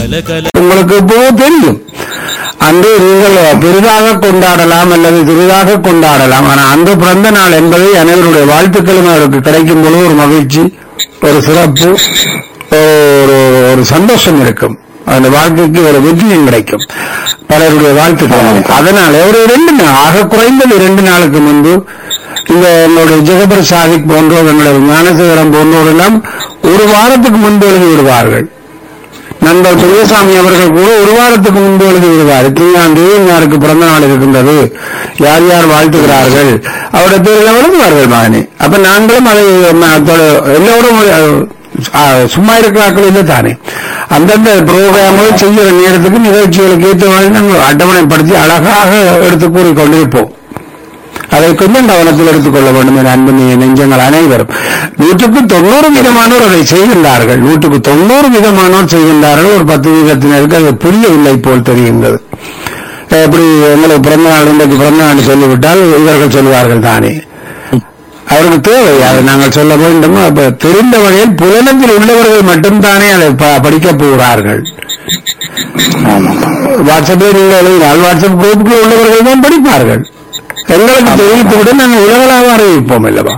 கலகல உங்களுக்கு இப்போ தெரியும் அன்று நீங்கள் பெரிதாக கொண்டாடலாம் அல்லது சிறிதாக கொண்டாடலாம் ஆனால் அந்த பிறந்த நாள் என்பதை அனைவருடைய வாழ்த்துக்களும் அவருக்கு கிடைக்கும் பொழுது ஒரு மகிழ்ச்சி ஒரு சிறப்பு ஒரு ஒரு சந்தோஷம் இருக்கும் அந்த வாழ்க்கைக்கு ஒரு வெற்றியும் கிடைக்கும் பலருடைய வாழ்த்துக்கள் அதனால ஒரு இரண்டு நாள் ஆக குறைந்தது இரண்டு நாளுக்கு முன்பு இந்த எங்களுடைய ஜெகபர் சாதிக் போன்றோர் எங்களுடைய ஞானசேகரம் போன்றோர் எல்லாம் ஒரு வாரத்துக்கு முன்பு எழுதி விடுவார்கள் நண்பர் துரைசாமி அவர்கள் கூட ஒரு வாரத்துக்கு முன்பு எழுதி விடுவார் இத்தனையாம் தேதி யாருக்கு பிறந்த நாள் இருக்கின்றது யார் யார் வாழ்த்துகிறார்கள் அவருடைய பேரில் எழுதுவார்கள் மகனே அப்ப நாங்களும் அதை ம, தொ- எல்லோரும் ஆ, சும்மா இருக்கிறார்கள் இல்லை தானே அந்தந்த புரோகிராம்கள் செய்கிற நேரத்துக்கு நிகழ்ச்சிகளுக்கு ஏற்ற மாதிரி நாங்கள் அட்டவணைப்படுத்தி அழகாக எடுத்து கூறிக்கொண்டிருப்போம் அதை கொஞ்சம் கவனத்தில் எடுத்துக்கொள்ள வேண்டும் என அன்பு நெ- நெஞ்சங்கள் அனைவரும் நூற்றுக்கு தொண்ணூறு வீதமானோர் அதை செய்கின்றார்கள் நூற்றுக்கு தொண்ணூறு வீதமானோர் செய்கின்றார்கள் ஒரு பத்து வீதத்தினருக்கு அது புரியவில்லை போல் தெரிகின்றது எப்படி எங்களுக்கு பிறந்த நாள் இன்றைக்கு பிறந்த நாள் சொல்லிவிட்டால் இவர்கள் சொல்வார்கள் தானே அவருக்கு தேவை அதை நாங்கள் சொல்ல வேண்டும் அப்ப தெரிந்த வகையில் புலனத்தில் உள்ளவர்கள் மட்டும்தானே அதை ப- படிக்கப் போகிறார்கள் வாட்ஸ்அப்பில் நீங்கள் எழுதினால் வாட்ஸ்அப் குரூப்புக்குள் உள்ளவர்கள் தான் படிப்பார்கள் எங்களுக்கு தெரிவித்துவிட்டு நாங்கள் உலகளாக அறிவிப்போம் அல்லவா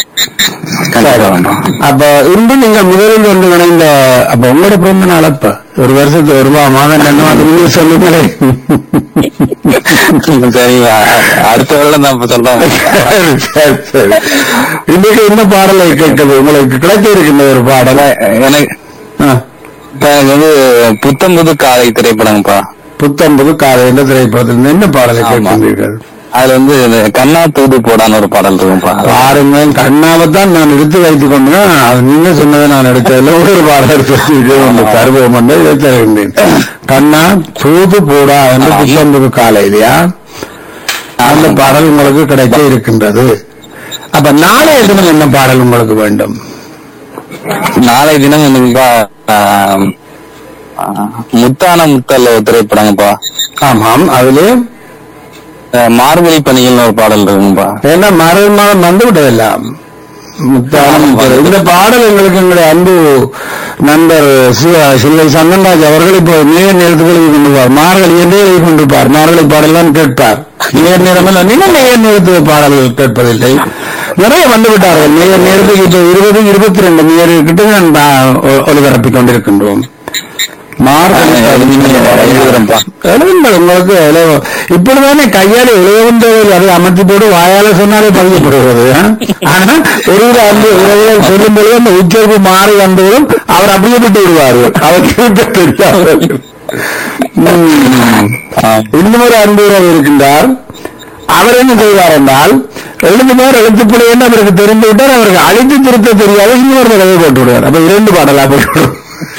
அப்ப இன்று நீங்கள் முதலில் வந்து இணைந்த அப்ப உங்களோட பிறந்த நாள் அப்ப ஒரு வருஷத்துக்கு ஒரு மா- மாதம் ரெண்டு மாதம் நீங்க சொல்லுங்களே சரிங்க அடுத்த வருடம் நான் இப்ப சொல்றேன் சரி, சரி. இன்னைக்கு என்ன பாடலை கேட்குது உங்களுக்கு கிடைக்க இருக்கின்ற ஒரு பாடலை எனக்கு ஆ. இப்ப எனக்கு வந்து புத்தம் புது காலை திரைப்படம்ப்பா புத்தம்பது காலை என்ற திரைப்படத்தில் என்ன பாடலை ஆமா. கேட்கின்றீர்கள் அதுல வந்து இந்த கண்ணா தூது போடான்னு ஒரு பாடல் இருக்கும்ப்பா பாருங்கள் கண்ணாவைத்தான் நான் எடுத்து வைத்துக் கொண்டேன் அது நீங்க சொன்னதை நான் எடுத்ததில்ல ஒரு பாடல் எடுத்து தருவோம் என்று இதை தருகின்றேன் கண்ணா தூது போடா என்று ஆமா. புத்தம்பது காலை இல்லையா அந்த பாடல் உங்களுக்கு கிடைக்க இருக்கின்றது அப்ப நாளைய தினம் என்ன பாடல் உங்களுக்கு வேண்டும் நாளை தினம் எனக்குப்பா ஆஹ், ஆஹ், முத்தான முத்தல்ல ஒரு திரைப்படங்கப்பா ஆமாம் அதிலே ஆஹ், மார்கழி பணிகள்னு ஒரு பாடல் இருக்குப்பா ஏன்னா மறு மாதம் வந்து விட்டதெல்லாம் முத்தானம் முத்தானம். இந்த பாடல் எங்களுக்கு எங்களுடைய அன்பு நண்பர் சிவ- சில்லை சந்தன்ராஜ் அவர்கள் இப்போ நேர் நேரத்துக்கு எழுதி கொண்டிருப்பார் மார்கழி என்றே எழுதி கொண்டிருப்பார் மார்கழி பாடல் தான் கேட்பார் நேர் நேரம் அல்ல நீங்கள் நேர் நேரத்து பாடல்கள் கேட்பதில்லை நிறைய வந்து விட்டார்கள் நேர் நேரத்துக்கு இப்போ இருபது இருபத்தி ரெண்டு நேர் கிட்ட நான் ஒ- ஒலிபரப்பிக் கொண்டிருக்கின்றோம் மார்கழி எழுதுறேன்ப்பா. எழுதுங்கள் உங்களுக்கு எழுத- இப்படிதானே கையால் எழுதுகின்றது அதை அமர்த்தி போட்டு வாயால சொன்னாலே பதியப்படுகிறது ஆ? ஆனா ஒரு ஒரு அன்பு உறவுகள் சொல்லும் பொழுது அந்த உச்சரிப்பு மாறி வந்ததும் அவர் அப்படியே விட்டு விடுவார் அவர் கேட்க தெரியாது உம். இன்னொரு அன்பு உறவு இருக்கின்றார் அவர் என்ன செய்வார் என்றால் எழுதுமார் எழுத்துப்பிழை என்று அவருக்கு தெரிந்து விட்டார் அவருக்கு அழைத்து திருத்த தெரியாது இன்னொரு தடவை போட்டு விடுவார் அப்ப இரண்டு பாடலா போட்டு விடுவார்.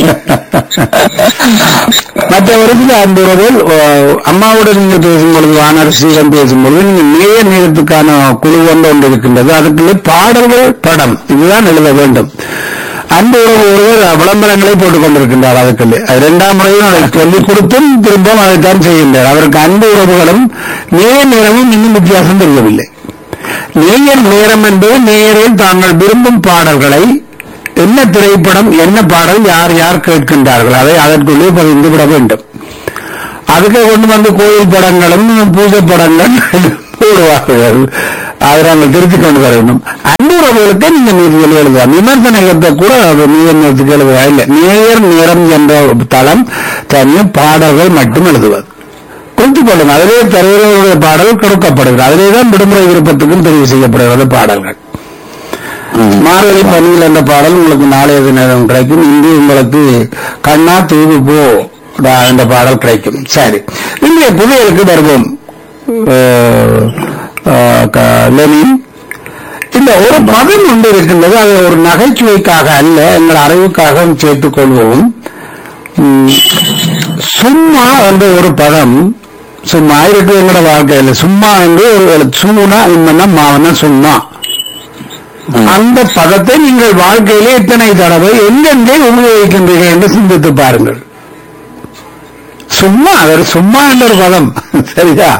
மற்றவருக்கு அன்பு உறவுகள் அஹ், அம்மாவுடன் நீங்கள் பேசும்பொழுது வானர் ஸ்ரீரம் பேசும்பொழுது நீங்கள் நேய நேரத்துக்கான குழு ஒன்று ஒன்று இருக்கின்றது அதுக்குள்ளே பாடல்கள் படம் இதுதான் எழுத வேண்டும் அன்பு உறவு ஒருவர் விளம்பரங்களை போட்டுக் கொண்டிருக்கின்றார் அதுக்குள்ளே அது இரண்டாம் முறையும் அதை சொல்லிக் கொடுத்தும் திரும்பவும் அதைத்தான் செய்கின்றார் அவருக்கு அன்பு உறவுகளும் நேய நேரமும் இன்னும் வித்தியாசம் தெரியவில்லை நேயர் நேரம் என்பது நேயரில் தாங்கள் விரும்பும் பாடல்களை என்ன திரைப்படம் என்ன பாடல் யார் யார் கேட்கின்றார்கள் அதை அதற்குள்ளே பதிந்து விட வேண்டும் அதுக்கு கொண்டு வந்து கோயில் படங்களும் பூஜை படங்கள் போடுவார்கள் அதை நாங்கள் திருத்திக் கொண்டு வர வேண்டும் அன்புறவுகளுக்கு நீங்க நீதிகள் எழுதலாம் விமர்சனத்தை கூட அது நீதியத்துக்கு எழுதுவா இல்லை நேயர் நேரம் என்ற தளம் தனி பாடல்கள் மட்டும் எழுதுவது குறித்துக் கொள்ளுங்க அதிலே தலைவர்களுடைய பாடல் கொடுக்கப்படுகிறது அதிலே தான் விடுமுறை விருப்பத்துக்கும் தெரிவு செய்யப்படுகிறது பாடல்கள் மார்கழி பணியில் என்ற பாடல் உங்களுக்கு நாளைய தினம் கிடைக்கும் இன்று உங்களுக்கு கண்ணா தூது போ டா- என்ற பாடல் கிடைக்கும் சரி இன்றைய புதையலுக்கு வருவோம் அஹ், அஹ், க- லெனின் இந்த ஒரு பதம் ஒன்று இருக்கின்றது அது ஒரு நகைச்சுவைக்காக அல்ல எங்கள் அறிவுக்காக சேர்த்துக் கொள்வோம் உம், சும்மா என்ற ஒரு பதம் சும்மா இருக்கு எங்களோட வாழ்க்கையில சும்மா என்று ஒரு சூனா இம்மன்னா மாவனா சும்மா அந்த பதத்தை நீங்கள் வாழ்க்கையிலே எத்தனை தடவை எங்கெங்கே உபயோகிக்கின்றீர்கள் என்று சிந்தித்து பாருங்கள் சும்மா அது ஒரு சும்மா என்ற ஒரு பதம் சரியா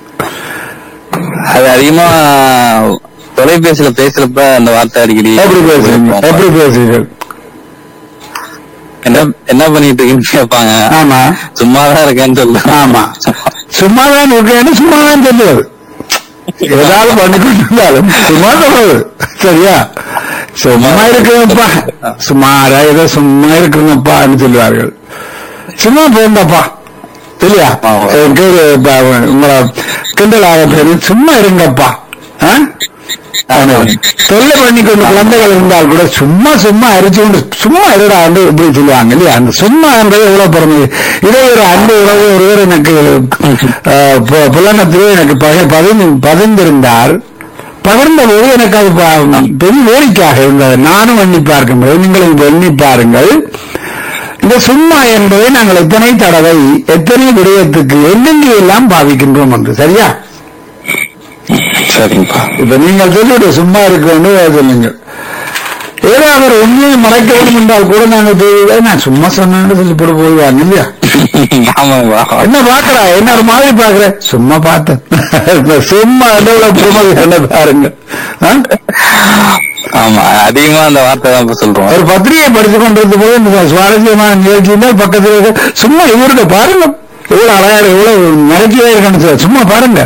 அது அதிகமா தொலைபேசியில பேசுறப்ப அந்த வார்த்தை அடிக்கடி எப்படி பேசுறீங்க எப்படி பேசுறீர்கள் என்ன என்ன பண்ணிட்டு இருக்கீங்கன்னு கேட்பாங்க ஆமா சும்மாதான் இருக்கேன்னு சொல்லுவேன் ஆமா சும்மாதான் இருக்கேன்னு சும்மாதான் சொல்லுவது ஏதாவது பண்ணிக்கிட்டு இருந்தாலும் சும்மா சொல்றது சரியா சும்மா இருக்கிறப்பா சும்மாரா ஏதோ சும்மா இருக்கிறப்பா சொல்லுவார்கள் சும்மா போங்கப்பா இல்லையா ஆமா. என் பேரு இப்ப உங்களை கிண்டலாக பேரு சும்மா இருங்கப்பா ஆ? ஆமா. தொல்லை பண்ணி கொண்டு குழந்தைகள் இருந்தால் கூட சும்மா சும்மா அரிச்சு கொண்டு சும்மா இருடா என்று இப்படி சொல்லுவாங்க இல்லையா அந்த சும்மா என்றது எவ்வளவு பிறந்தது இதே ஒரு அன்பு உறவு ஒருவர் எனக்கு அஹ், பு- புலனத்திலே எனக்கு பகை பதிந்து பதிந்திருந்தால் பகிர்ந்த போது எனக்கு அது ப- பெரிய வேடிக்கையாக இருந்தது நானும் எண்ணி பார்க்கும்போது நீங்களும் எண்ணி பாருங்கள் இந்த சும்மா என்பதை நாங்கள் எத்தனை தடவை எத்தனை விடயத்துக்கு எங்கெங்கே எல்லாம் பாவிக்கின்றோம் என்று சரியா சரிங்கப்பா இப்ப நீங்கள் சொல்லிட்டு சும்மா இருக்க வேண்டும் சொல்லுங்க ஏதோ அவர் உண்மையை மறைக்க வேண்டும் என்றால் கூட நாங்கள் தெரியல நான் சும்மா சொன்னேன்னு சொல்லி போட்டு போடுவாங்க இல்லையா ஆமாங்கப்பா என்ன பாக்குறா என்ன ஒரு மாதிரி பாக்குற சும்மா பார்த்தேன் இந்த சும்மா எவ்வளவு பொறுமதி என்ன பாருங்க ஆ? ஆமா அதிகமா அந்த வார்த்தை தான் இப்ப சொல்றோம் ஒரு பத்திரிகை படிச்சு கொண்டிருந்த போது இந்த சுவாரஸ்யமான நிகழ்ச்சியில பக்கத்துல இருக்க சும்மா இவருடைய பாருங்க எவ்வளவு அழகா இருக்கு, எவ்வளவு நினைக்கவே இருக்கணும் சும்மா பாருங்க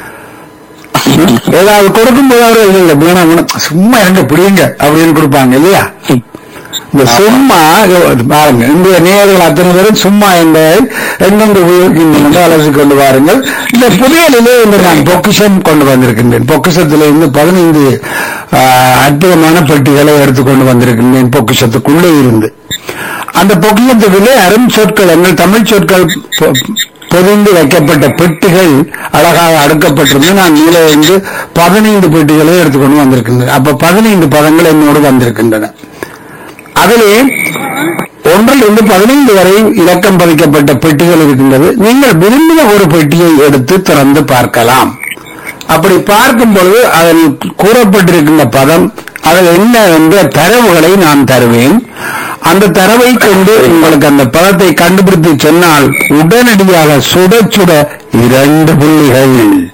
ஏதாவது கொடுக்கும் போது அவரு இல்ல இல்ல வேணாம் வேணாம் சும்மா எங்க பிடிங்க அப்படின்னு கொடுப்பாங்க இல்லையா இந்த சும்மா இது பாருங்க இந்த நேயர்கள் அத்தனை பேரும் சும்மா என்பதை எங்கெங்கு உபயோகிக்கின்றன என்று அலசி கொண்டு வாருங்கள் இந்த புதையலிலே இன்று நான் பொக்கிஷம் கொண்டு வந்திருக்கின்றேன் பொக்கிஷத்திலிருந்து பதினைந்து ஆஹ், அற்புதமான பெட்டிகளை எடுத்துக்கொண்டு வந்திருக்கின்றேன் பொக்கிஷத்துக்குள்ளே இருந்து அந்த பொக்கிஷத்துக்குள்ளே அரும் சொற்கள் எங்கள் தமிழ் சொற்கள் பொ- பொதிந்து வைக்கப்பட்ட பெட்டிகள் அழகாக அடுக்கப்பட்டிருந்து நான் மேலே இருந்து பதினைந்து பெட்டிகளை எடுத்துக்கொண்டு வந்திருக்கின்றேன் அப்ப பதினைந்து பதங்கள் என்னோடு வந்திருக்கின்றன அதிலே ஒன்றில் இருந்து பதினைந்து வரை இலக்கம் பதிக்கப்பட்ட பெட்டிகள் இருக்கின்றது நீங்கள் விரும்பின ஒரு பெட்டியை எடுத்து திறந்து பார்க்கலாம் அப்படி பார்க்கும் பொழுது அதில் கூறப்பட்டிருக்கின்ற பதம் அதில் என்ன என்ற தரவுகளை நான் தருவேன் அந்த தரவை கொண்டு உங்களுக்கு அந்த பதத்தை கண்டுபிடித்து சொன்னால் உடனடியாக சுட சுட இரண்டு புள்ளிகள்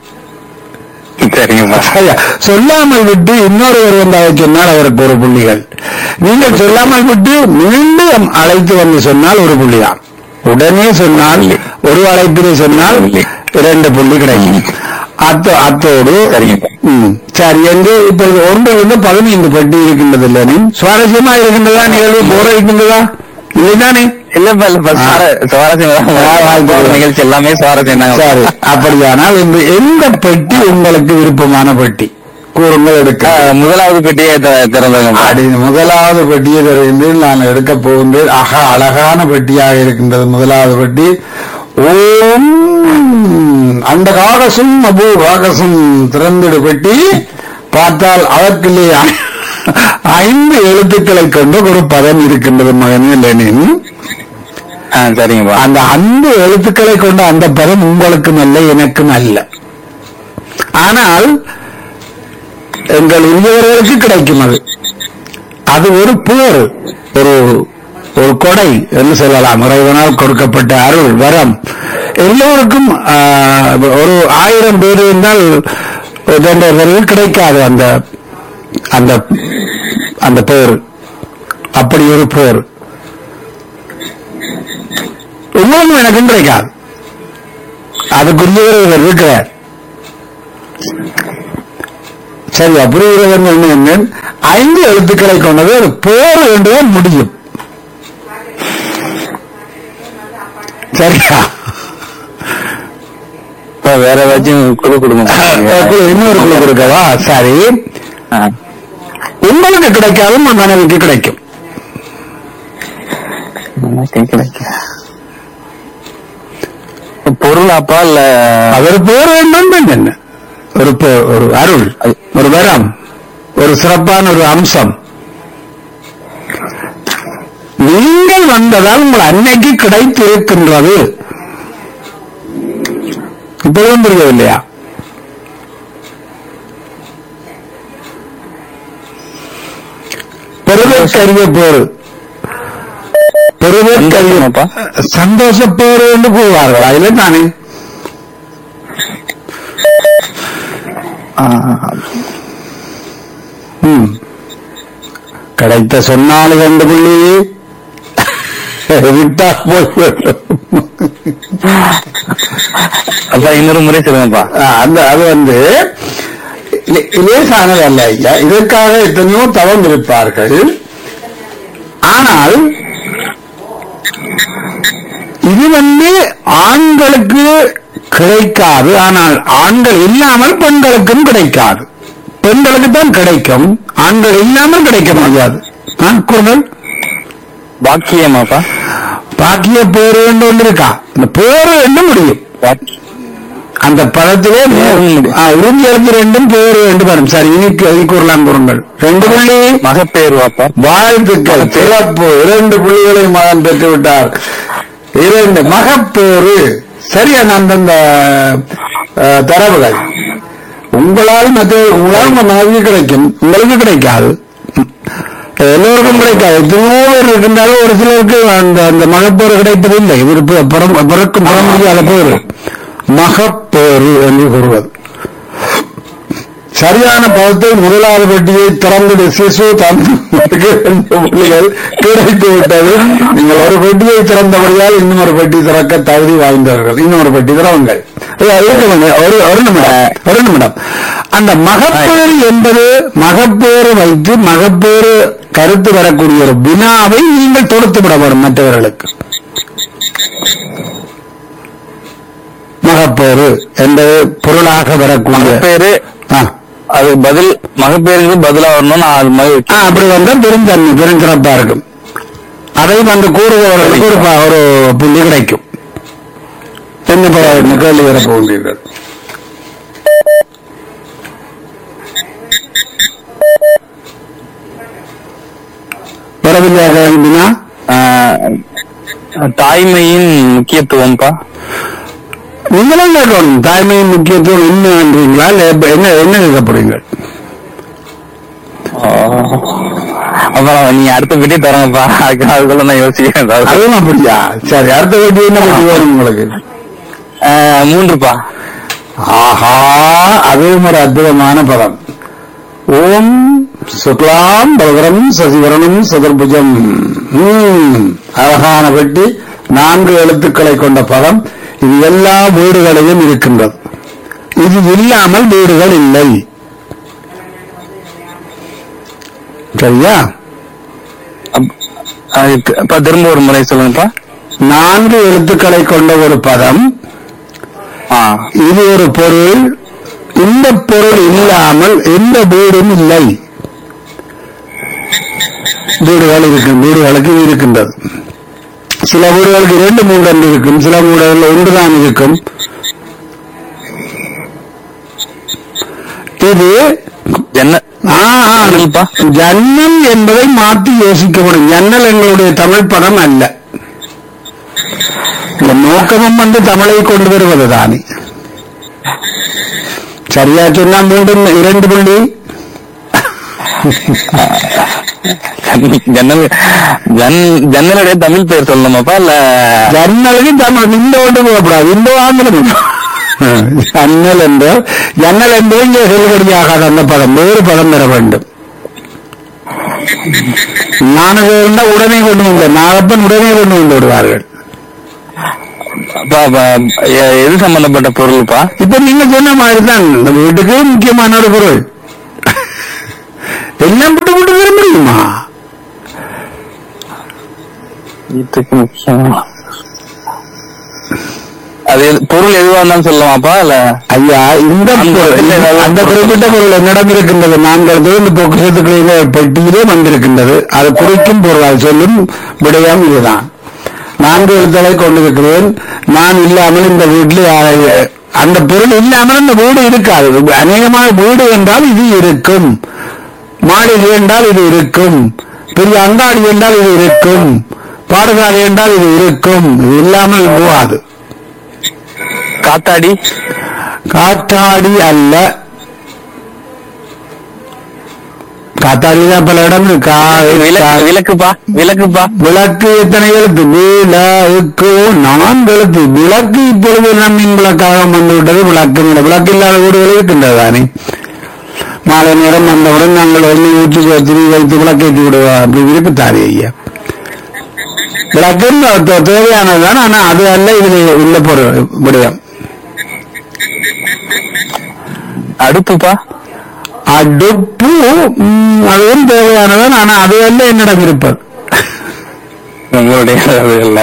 சரிங்கப்பா ஐயா, சொல்லாமல் விட்டு இன்னொருவர் வந்து அதை சொன்னால் அவருக்கு ஒரு புள்ளிகள் நீங்கள் சொல்லாமல் விட்டு மீண்டும் அழைத்து வந்து சொன்னால் ஒரு புள்ளிதான் உடனே சொன்னால் ஒரு அழைப்பிலே சொன்னால் இரண்டு புள்ளி கிடைக்கும் அத்தோ அத்தோடு சரிங்க. ம், சரி என்று இப்பொழுது ஒன்றிலிருந்து பதினைந்து பெட்டி இருக்கின்றது இல்லையா சுவாரஸ்யமா இருக்கின்றதா நிகழ்வு போற இருக்கின்றதா இதுதானே இல்லப்பா இல்லப்பா சுவார- சுவாரஸ்யம் தான். போற நிகழ்ச்சி எல்லாமே சுவாரஸ்யம் சரி தாங்க அப்படியானால் இந்த எந்த பெட்டி உங்களுக்கு விருப்பமான பெட்டி கூறுங்கள் எடுக்க முதலாவது பெட்டியை த- திறந்தாங்க அடி முதலாவது பெட்டியை தெரிந்து நான் எடுக்க போகின்றேன் ஆஹா அழகான பெட்டியாக இருக்கின்றது முதலாவது பெட்டி ஓம் அந்த காகசும் அபு காகசும் திறந்திடு பெட்டி பார்த்தால் அதற்குள்ளே ஐ- ஐந்து எழுத்துக்களை கொண்ட ஒரு பதம் இருக்கின்றது மகனே லெனின் ஆ சரிங்கப்பா அந்த அந்த எழுத்துக்களை கொண்ட அந்த பதம் உங்களுக்கும் அல்ல எனக்கும் அல்ல ஆனால் எங்கள் இந்தியவர்களுக்கு கிடைக்கும் அது அது ஒரு பேர் ஒரு ஒரு கொடை என்று சொல்லலாம் இறைவனால் கொடுக்கப்பட்ட அருள் வரம் எல்லோருக்கும் ஆஹ், ஒரு ஆயிரம் பேர் இருந்தால் இதென்றவர்கள் கிடைக்காது அந்த அந்த அந்த பேர் அப்படி ஒரு பேர் உங்களுக்கும் எனக்கும் கிடைக்காது அதுக்குரியவர் இவர் இருக்கிறார் சரி புரிகிறவன் என்ன என்ன ஐந்து எழுத்துக்களை கொண்டது ஒரு பேர் என்றுதான் முடியும் சரியா இப்ப வேற ஏதாச்சும் குழு கொடுங்க குழு, இன்னொரு குழு கொடுக்கவா சரி ஆ. உங்களுக்கு கிடைக்காது உங்க மனைவிக்கு கிடைக்கும் எனக்கு கிடைக்க பொருளாப்பா இல்ல அவர் பேர் வேண்டும் என்ன ஒரு பே- ஒரு அருள் ஒரு வரம் ஒரு சிறப்பான ஒரு அம்சம் நீங்கள் வந்ததால் உங்கள் அன்னைக்கு கிடைத்திருக்கின்றது இப்பொழுதும் புரியவில்லையா பெருமைக்கரிய பேரு பெருமைக்கரிய சந்தோஷமாப்பா? சந்தோஷ பேரு என்று கூறுவார்கள் அதிலே தானே ஆ, ம். கிடைத்த சொன்னால் ரெண்டு புள்ளி விட்டா போய்விடும் அப்பா இன்னொரு முறை சொல்லுங்கப்பா ஆ, அந்த அது வந்து லே- லேசானது அல்ல ஐயா இதற்காக எத்தனையோ தவம் இருப்பார்கள் ஆனால் இது வந்து ஆண்களுக்கு கிடைக்காது ஆனால் ஆண்கள் இல்லாமல் பெண்களுக்கும் கிடைக்காது பெண்களுக்கு தான் கிடைக்கும் ஆண்கள் இல்லாமல் கிடைக்க முடியாது ஆ, குரல் பாக்கியமாப்பா பாக்கிய பேரு என்று ஒன்று இருக்கா அந்த பேரு என்ன முடியும் பாக்கி- அந்த பதத்திலே பேரு. உறுதி எழுத்து ரெண்டும் பேரு ரெண்டு வரும் சரி இனி இனி கூறலாம் கூறுங்கள் ரெண்டு புள்ளி மகப்பேருவாப்பா வாழ்த்துக்கள் சிறப்பு இரண்டு புள்ளிகளை மகன் பெற்று விட்டார் இரண்டு மகப்பேறு சரியான அந்தந்த அஹ், தரவுகள் உங்களால் மற்ற உங்களால் உங்க மனைவி கிடைக்கும் உங்களுக்கு கிடைக்காது எல்லோருக்கும் கிடைக்காது எத்தனையோ பேர் இருக்கின்றாலும் ஒரு சிலருக்கு அந்த அந்த மகப்பேறு கிடைப்பதில்லை இது பி- பிறம் பிறக்கும் பெற முடியாத பேரு மகப்பேறு என்று கூறுவது சரியான பதத்தை முதலாவது பெட்டியை திறந்து சிசு தந்தைக்கு ரெண்டு புள்ளிகள் கிடைத்து விட்டது நீங்கள் ஒரு பெட்டியை திறந்தபடியால் இன்னும் ஒரு பெட்டி திறக்க தகுதி வாய்ந்தவர்கள் இன்னும் ஒரு பெட்டி திறவுங்கள் ஐயா, இருக்குதுங்க. ஒரு ஒரு நிமிடம் ஒரு நிமிடம் அந்த மகப்பேறு என்பது மகப்பேறு வைத்து மகப்பேறு கருத்து வரக்கூடிய ஒரு வினாவை நீங்கள் தொடுத்து விட வேண்டும் மற்றவர்களுக்கு மகப்பேறு என்பது பொருளாக வரக்கூடிய மகப்பேரு ஆ. அது பதில் மகப்பேருக்கு பதிலா வரணும் நான் அது மாதிரி ஆ, அப்படி வந்தா பெருந்தன்மை பெருஞ்சிறப்பா இருக்கும் அதையும் அந்த கூறுபவர்களுக்கு ஒரு ப- ஒரு புள்ளி கிடைக்கும் என்ன ப- கேள்வி வர போகின்றீர்கள் வரவில்லையாக வேண்டுமா ஆஹ், தாய்மையின் முக்கியத்துவம்ப்பா நீங்களும் கேட்கணும் தாய்மையின் முக்கியத்துவம் என்னன்றீங்களா இல்ல எப்ப- என்ன என்ன கேட்கப்படுறீங்க அப்புறம் நீங்க அடுத்த பெட்டி தரங்கப்பா அதுக்கு அதுக்குள்ள நான் யோசிக்கிறேன் ஏதாவது. அதுவும் அப்படியா சரி அடுத்த வேண்டி என்ன பற்றி வேணும் உங்களுக்கு ஆஹ், மூன்றுப்பா ஆஹா அதுவும் ஒரு அற்புதமான பதம் ஓம் சுக்லாம் பலவரம் சசிவரனும் சதுர்புஜம் ம், அழகான பெட்டி நான்கு எழுத்துக்களை கொண்ட பதம் இது எல்லா வீடுகளிலும் இருக்கின்றது இது இல்லாமல் வீடுகள் இல்லை சரியா அப்- அதுக்கு அப்பா திரும்ப ஒரு முறை சொல்லுங்கப்பா நான்கு எழுத்துக்களை கொண்ட ஒரு பதம் ஆ இது ஒரு பொருள் இந்த பொருள் இல்லாமல் எந்த வீடும் இல்லை வீடுகள் இருக்கும் வீடுகளுக்கு இது இருக்கின்றது சில வீடுகளுக்கு இரண்டு மூடன் இருக்கும் சில வீடுகள் ஒன்றுதான் இருக்கும் இது என்ன ஆ, ஆ, ஜன்னல்பா? ஜன்னல் என்பதை மாற்றி யோசிக்கப்படும் ஜன்னல் எங்களுடைய தமிழ் பதம் அல்ல இந்த நோக்கமும் வந்து தமிழை கொண்டு வருவது தானே சரியா சொன்னா மீண்டும் இரண்டு புள்ளி ஜன்னல் ஜன் ஜன்னலுடைய தமிழ் பெயர் சொல்லணுமாப்பா இல்ல ஜன்னலுக்கு தமிழ் இந்த ஒன்று போகக்கூடாது இந்த ஆங்கிலம் ஜன்னல் என்று ஜன்னல் என்று இங்கே செல்லுபடியாகாத அந்த பதம் வேறு பதம் பெற வேண்டும் ஞானதேவன் உடனே கொண்டு வந்த நாகப்பன் உடனே கொண்டு வந்து விடுவார்கள் அப்பா, அப்பா, எ- எது சம்பந்தப்பட்ட பொருள்ப்பா இப்ப நீங்க சொன்ன மாதிரி தான் இந்த வீட்டுக்கு முக்கியமான ஒரு பொருள் எல்லாம் விட்டு விட்டு வர முடியுமா வீட்டுக்கு முக்கியம் அது எது- பொருள் எதுவா இருந்தாலும் சொல்லலாமாப்பா இல்ல ஐயா இந்த அந்த பொருள், இல்ல, இல்ல, அந்த குறிப்பிட்ட பொருள் என்னிடம் இருக்கின்றது நாங்கள் இந்த பொக்கிஷத்துக்குள்ள பெட்டியிலே வந்திருக்கின்றது அது குறிக்கும் பொருள் அது சொல்லும் விடயம் இதுதான் நான்கு எழுத்தலை கொண்டிருக்கிறேன் நான் இல்லாமல் இந்த வீட்டில் யா- அந்த பொருள் இல்லாமல் அந்த வீடு இருக்காது அநேகமாக வீடு என்றால் இது இருக்கும் மாளிகை என்றால் இது இருக்கும் பெரிய அங்காடி என்றால் இது இருக்கும் பாடசாலை என்றால் இது இருக்கும் இது இல்லாமல் போகாது காத்தாடி காத்தாடி அல்ல காத்தாடி தான் பல இடம் இருக்கு. கா- விளக்கு கா- விளக்குப்பா விளக்குப்பா விளக்கு எத்தனை எழுத்து விளக்கு நான்கு எழுத்து விளக்கு இப்பொழுது நம் மின் விளக்காக வந்து விட்டது விளக்கு இல்லை. விளக்கு இல்லாத வீடுகள் இருக்கின்றது தானே மாலை நேரம் வந்தவுடன் நாங்கள் எண்ணெய் ஊற்றி திரி வைத்து விளக்கேற்றி விடுவோம் அப்படி இருக்குத்தானே ஐயா விளக்கம் தே- தேவையானதுதான் ஆனா அது அல்ல இது உள்ள பொருள் விடயம் அடுப்புப்பா அடுப்பு ம், அதுவும் தேவையானதான் ஆனா அது அல்ல என்னிடம் இருப்பது உங்களுடைய அளவு இல்ல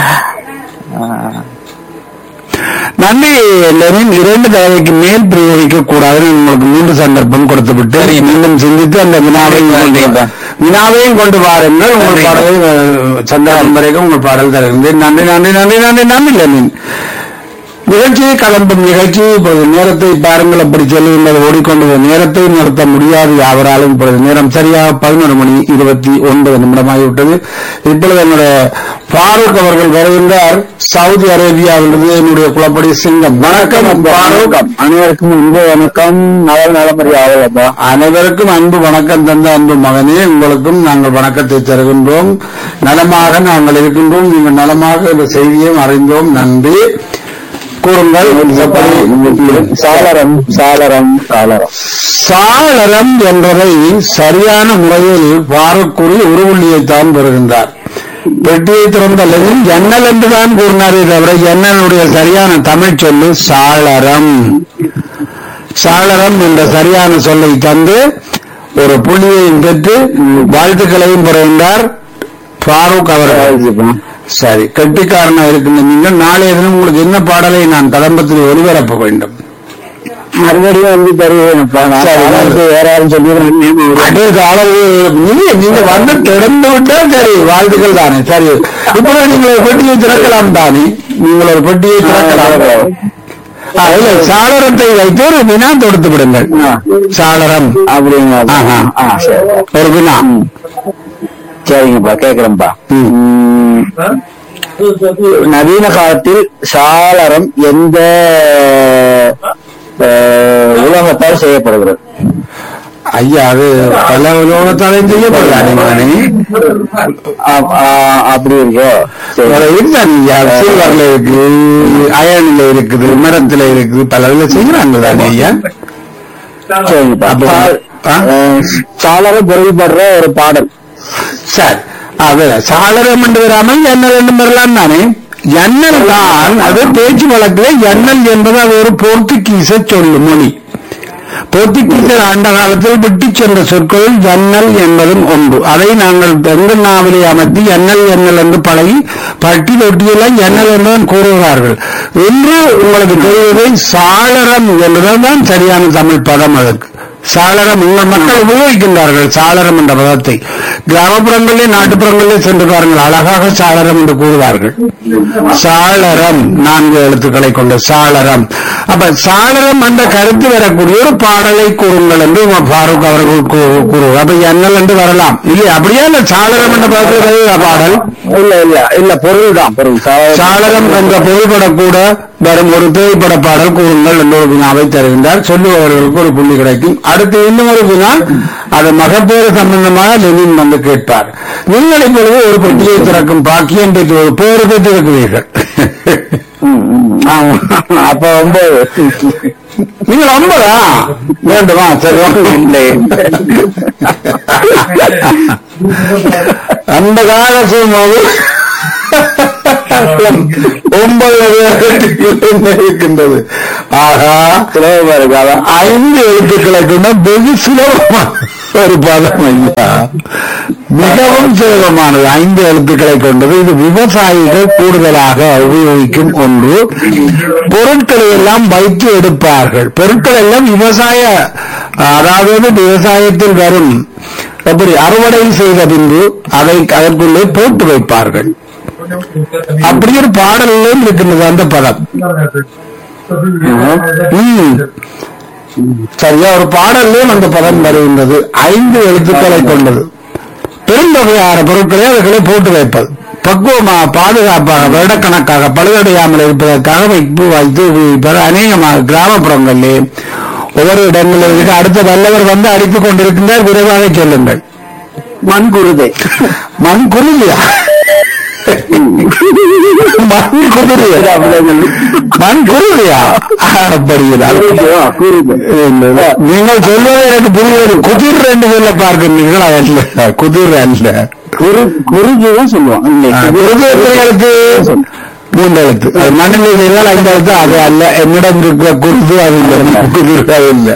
நன்றி லெனின் இரண்டு தடவைக்கு மேல் பிரயோகிக்க கூடாதுன்னு உங்களுக்கு மூன்று சந்தர்ப்பம் கொடுத்து விட்டு சரி. மீண்டும் சிந்தித்து அந்த வினாவையும் கொண்டு நன்றிப்பா. வினாவையும் கொண்டு வாருங்கள் உங்கள் நன்றி. பாடலை அஹ், சந்தர்ப்பம் வரைக்கும் உங்கள் பாடல் தருகின்றேன் நன்றி நன்றி நன்றி நன்றி நன்றி லெனின் நிகழ்ச்சியை கலந்தும் நிகழ்ச்சி இப்பொழுது நேரத்தை பாருங்கள் அப்படி சொல்லுகின்றது ஓடிக்கொண்டு நேரத்தை நிறுத்த முடியாது யாவராலும் இப்பொழுது நேரம் சரியாக பதினொரு மணி இருபத்தி ஒன்பது நிமிடமாகிவிட்டது இப்பொழுது என்னுடைய ஃபாரூக் அவர்கள் வருகின்றார் சவுதி அரேபியாவிலிருந்து என்னுடைய குளப்படி சிங்கம் வணக்கம் ஃபாரூக் அனைவருக்கும் இன்ப வணக்கம் நல்ல நலமறி ஆவலப்பா அனைவருக்கும் அன்பு வணக்கம் தந்த அன்பு மகனே உங்களுக்கும் நாங்கள் வணக்கத்தை தருகின்றோம் நலமாக நாங்கள் இருக்கின்றோம் நீங்கள் நலமாக இந்த செய்தியும் அறிந்தோம் நன்றி கூறுங்கள் எப்படி சாளரம் சாளரம் சாளரம் சாளரம் என்பதை சரியான முறையில் பாரக்கூறி உருவுள்ளியைத்தான் பெறுகின்றார் பெட்டியை திறந்த லெனின் ஜன்னல் என்றுதான் கூறினாரே தவிர ஜன்னலுடைய சரியான தமிழ் சொல்லு சாளரம் சாளரம் என்ற சரியான சொல்லை தந்து ஒரு புள்ளியையும் பெற்று வாழ்த்துக்களையும் பெறுகின்றார் ஃபாரூக் அவர்கள் சரி கெட்டிக்காரனா இருக்கின்ற நீங்கள் நாளைய தினம் உங்களுக்கு என்ன பாடலை நான் கதம்பத்தில் ஒளிபரப்ப வேண்டும் மறுபடியும் வந்து தருவேன்ப்பா நான் சரி, சாளரத்தை வேற யாரும் சொல்லிடுறேன் அதே அளவு நீங்க நீங்க வந்து திறந்து விட்டா சரி வாழ்த்துக்கள் தானே சரி இப்போ நீங்கள் ஒரு பெட்டியை திறக்கலாம் தானே நீங்கள் ஒரு பெட்டியை திறக்கலாம் ஆ, இல்ல சாளரத்தை வைத்து ஒரு வினா தொடுத்து விடுங்கள் ஆ. சாளரம் அப்படிங்க ஆஹா. ஆ, சரி. ஒரு வினா சரிங்கப்பா கேக்குறேன்ப்பா ம். ம். நவீன காலத்தில் சாளரம் எந்த அஹ், உலோகத்தால் செய்யப்படுகிறது ஐயா அது பல உலோகத்தாலையும் செய்யப்படலாம் மகனே அ- அ- அப்படி இருக்கோ சரி. வேற இருக்குதான் ஐயா சில்வர்ல இருக்கு அயன்ல இருக்குது மரத்துல இருக்குது பல இதுல செய்யறாங்க தானே ஐயா சரிங்கப்பா அப்ப- சா- ஆ? அஹ், சாளரம் பொருள்படுற ஒரு பாடல் சரி அது சாளரம் என்று வராமல் எண்ணல் என்று வரலாம் தானே எண்ணல் தான் அது பேச்சு வழக்கில் எண்ணல் என்பது அது ஒரு போர்த்துகீச சொல்லு மொழி போர்த்துகீசர் ஆண்ட காலத்தில் விட்டு சென்ற சொற்களில் எண்ணல் என்பதும் ஒன்று அதை நாங்கள் எங்கள் நாவிலே அமர்த்தி எண்ணல் எண்ணல் என்று பழகி பட்டி தொட்டியெல்லாம் எண்ணல் என்றுதான் கூறுகிறார்கள் இன்று உங்களுக்கு தெரிவதை சாளரம் என்றுதான் சரியான தமிழ் பதம் அதற்கு சாளரம் உங்கள் மக்கள் உபயோகிக்கின்றார்கள் சாளரம் என்ற பதத்தை கிராமப்புறங்களிலே நாட்டுப்புறங்களிலே சென்று பாருங்கள் அழகாக சாளரம் என்று கூறுவார்கள் சாளரம் நான்கு எழுத்துக்களை கொண்ட சாளரம் அப்ப சாளரம் என்ற கருத்து வரக்கூடிய ஒரு பாடலை கூறுங்கள் என்று உமா ஃபாரூக் அவர்கள் கூ- கூறுவார் அப்ப எண்ணல் என்று வரலாம் இல்லையா அப்படியே இல்ல சாளரம் என்ற பதத்தில் வருகிறதா பாடல் இல்ல இல்ல இல்ல பொருள் தான் பொருள் சாளரம் சாளரம் என்ற பொருள்படக்கூட வரும் ஒரு திரைப்பட பாடல் கூறுங்கள் என்று ஒரு வினாவை தருகின்றார் சொல்லுபவர்களுக்கு ஒரு புள்ளி கிடைக்கும் அடுத்து இன்னும் ஒரு வினா அது மகப்பேறு சம்பந்தமாக லெனின் வந்து கேட்பார் நீங்கள் இப்பொழுது ஒரு பெட்டியை திறக்கும் பாக்கியம் பெற்று ஒரு பேரு பெற்றிருக்கிறீர்கள் ம், ம். ஆமா. அப்ப வந்து நீங்கள் ஐம்பதா வேண்டுமா சரி இல்லை. அந்த கால சூழ்நிலை ஒன்பது இருக்கின்றது ஆகா சுலபமா இருக்கு அதான். ஐந்து எழுத்துக்களை கொண்ட வெகு சுலபமான ஒரு பதம் ஐயா மிகவும் சுலபமானது ஐந்து எழுத்துக்களை கொண்டது இது விவசாயிகள் கூடுதலாக உபயோகிக்கும் ஒன்று பொருட்களை எல்லாம் வைத்து எடுப்பார்கள் பொருட்கள் எல்லாம் விவசாய அதாவது விவசாயத்தில் வரும் எப்படி அறுவடை செய்த பின்பு அதை அதற்குள்ளே போட்டு வைப்பார்கள் அப்படி ஒரு பாடலிலும் இருக்கின்றது அந்த பதம் ம். சரியா ஒரு பாடல்லையும் அந்த பதம் வருகின்றது ஐந்து எழுத்துக்களை கொண்டது பெருந்தொகையான பொருட்களை அவர்களை போட்டு வைப்பது பக்குவமாக பாதுகாப்பாக வருடக்கணக்காக பழுதடையாமல் இருப்பதற்காக வைப்பு வைத்து உபயோகிப்பது அநேகமாக கிராமப்புறங்களிலே ஒவ்வொரு இடங்களில் இருக்கு அடுத்த வல்லவர் வந்து அடித்துக் கொண்டிருக்கின்றார் விரைவாக சொல்லுங்கள் மண் குருதை மண் குருதியா மண் குதிரையா மண் குருதியா அப்படியா குருதை நீங்கள் சொல்வது எனக்கு புரிவது குதிர் என்று சொல்ல பார்க்கின்றீர்கள் அல்ல குதிர் அல்ல குரு குருஜி தான் சொல்லுவோம் குருது எத்தனை எழுத்து மூன்று எழுத்து அது மண்ணில் செய்தால் ஐந்து எழுத்து அது அல்ல என்னிடம் இருக்கிற குருது அது இல்லை குதிர் அது இல்லை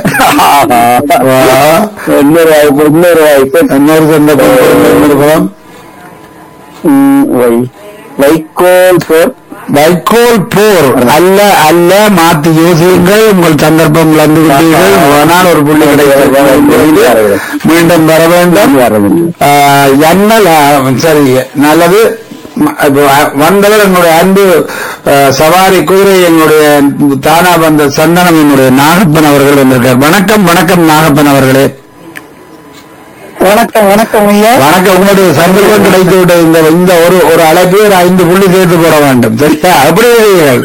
இன்னொரு வாய்ப்பு இன்னொரு வாய்ப்பு இன்னொரு சந்தர்ப்பம் இன்னொரு பதம் ம், வை வைக்கோல் போர் வைக்கோல் போர் அல்ல அல்ல மாத்தி யோசியுங்கள் உங்கள் சந்தர்ப்பம் இழந்து விட்டீர்கள் ஆனால் ஒரு புள்ளி கிடைக்கிறது மீண்டும் வர வேண்டும் ஆஹ், ஜன்னல் ஆஹ், சரி நல்லது ம- இப்போ, அஹ், வந்தவர் என்னுடைய அன்பு ஆஹ், சவாரி குதிரை என்னுடைய தானா வந்த சந்தனம் என்னுடைய நாகப்பன் அவர்கள் வந்திருக்கார் வணக்கம் வணக்கம் நாகப்பன் அவர்களே வணக்கம் வணக்கம் ஐயா வணக்கம் உங்களுடைய சந்தர்ப்பம் கிடைத்து விட்ட இந்த இந்த ஒரு ஒரு அழைப்பு ஒரு ஐந்து புள்ளி சேர்த்து போட வேண்டும் சரியா அப்படி செய்யுங்கள்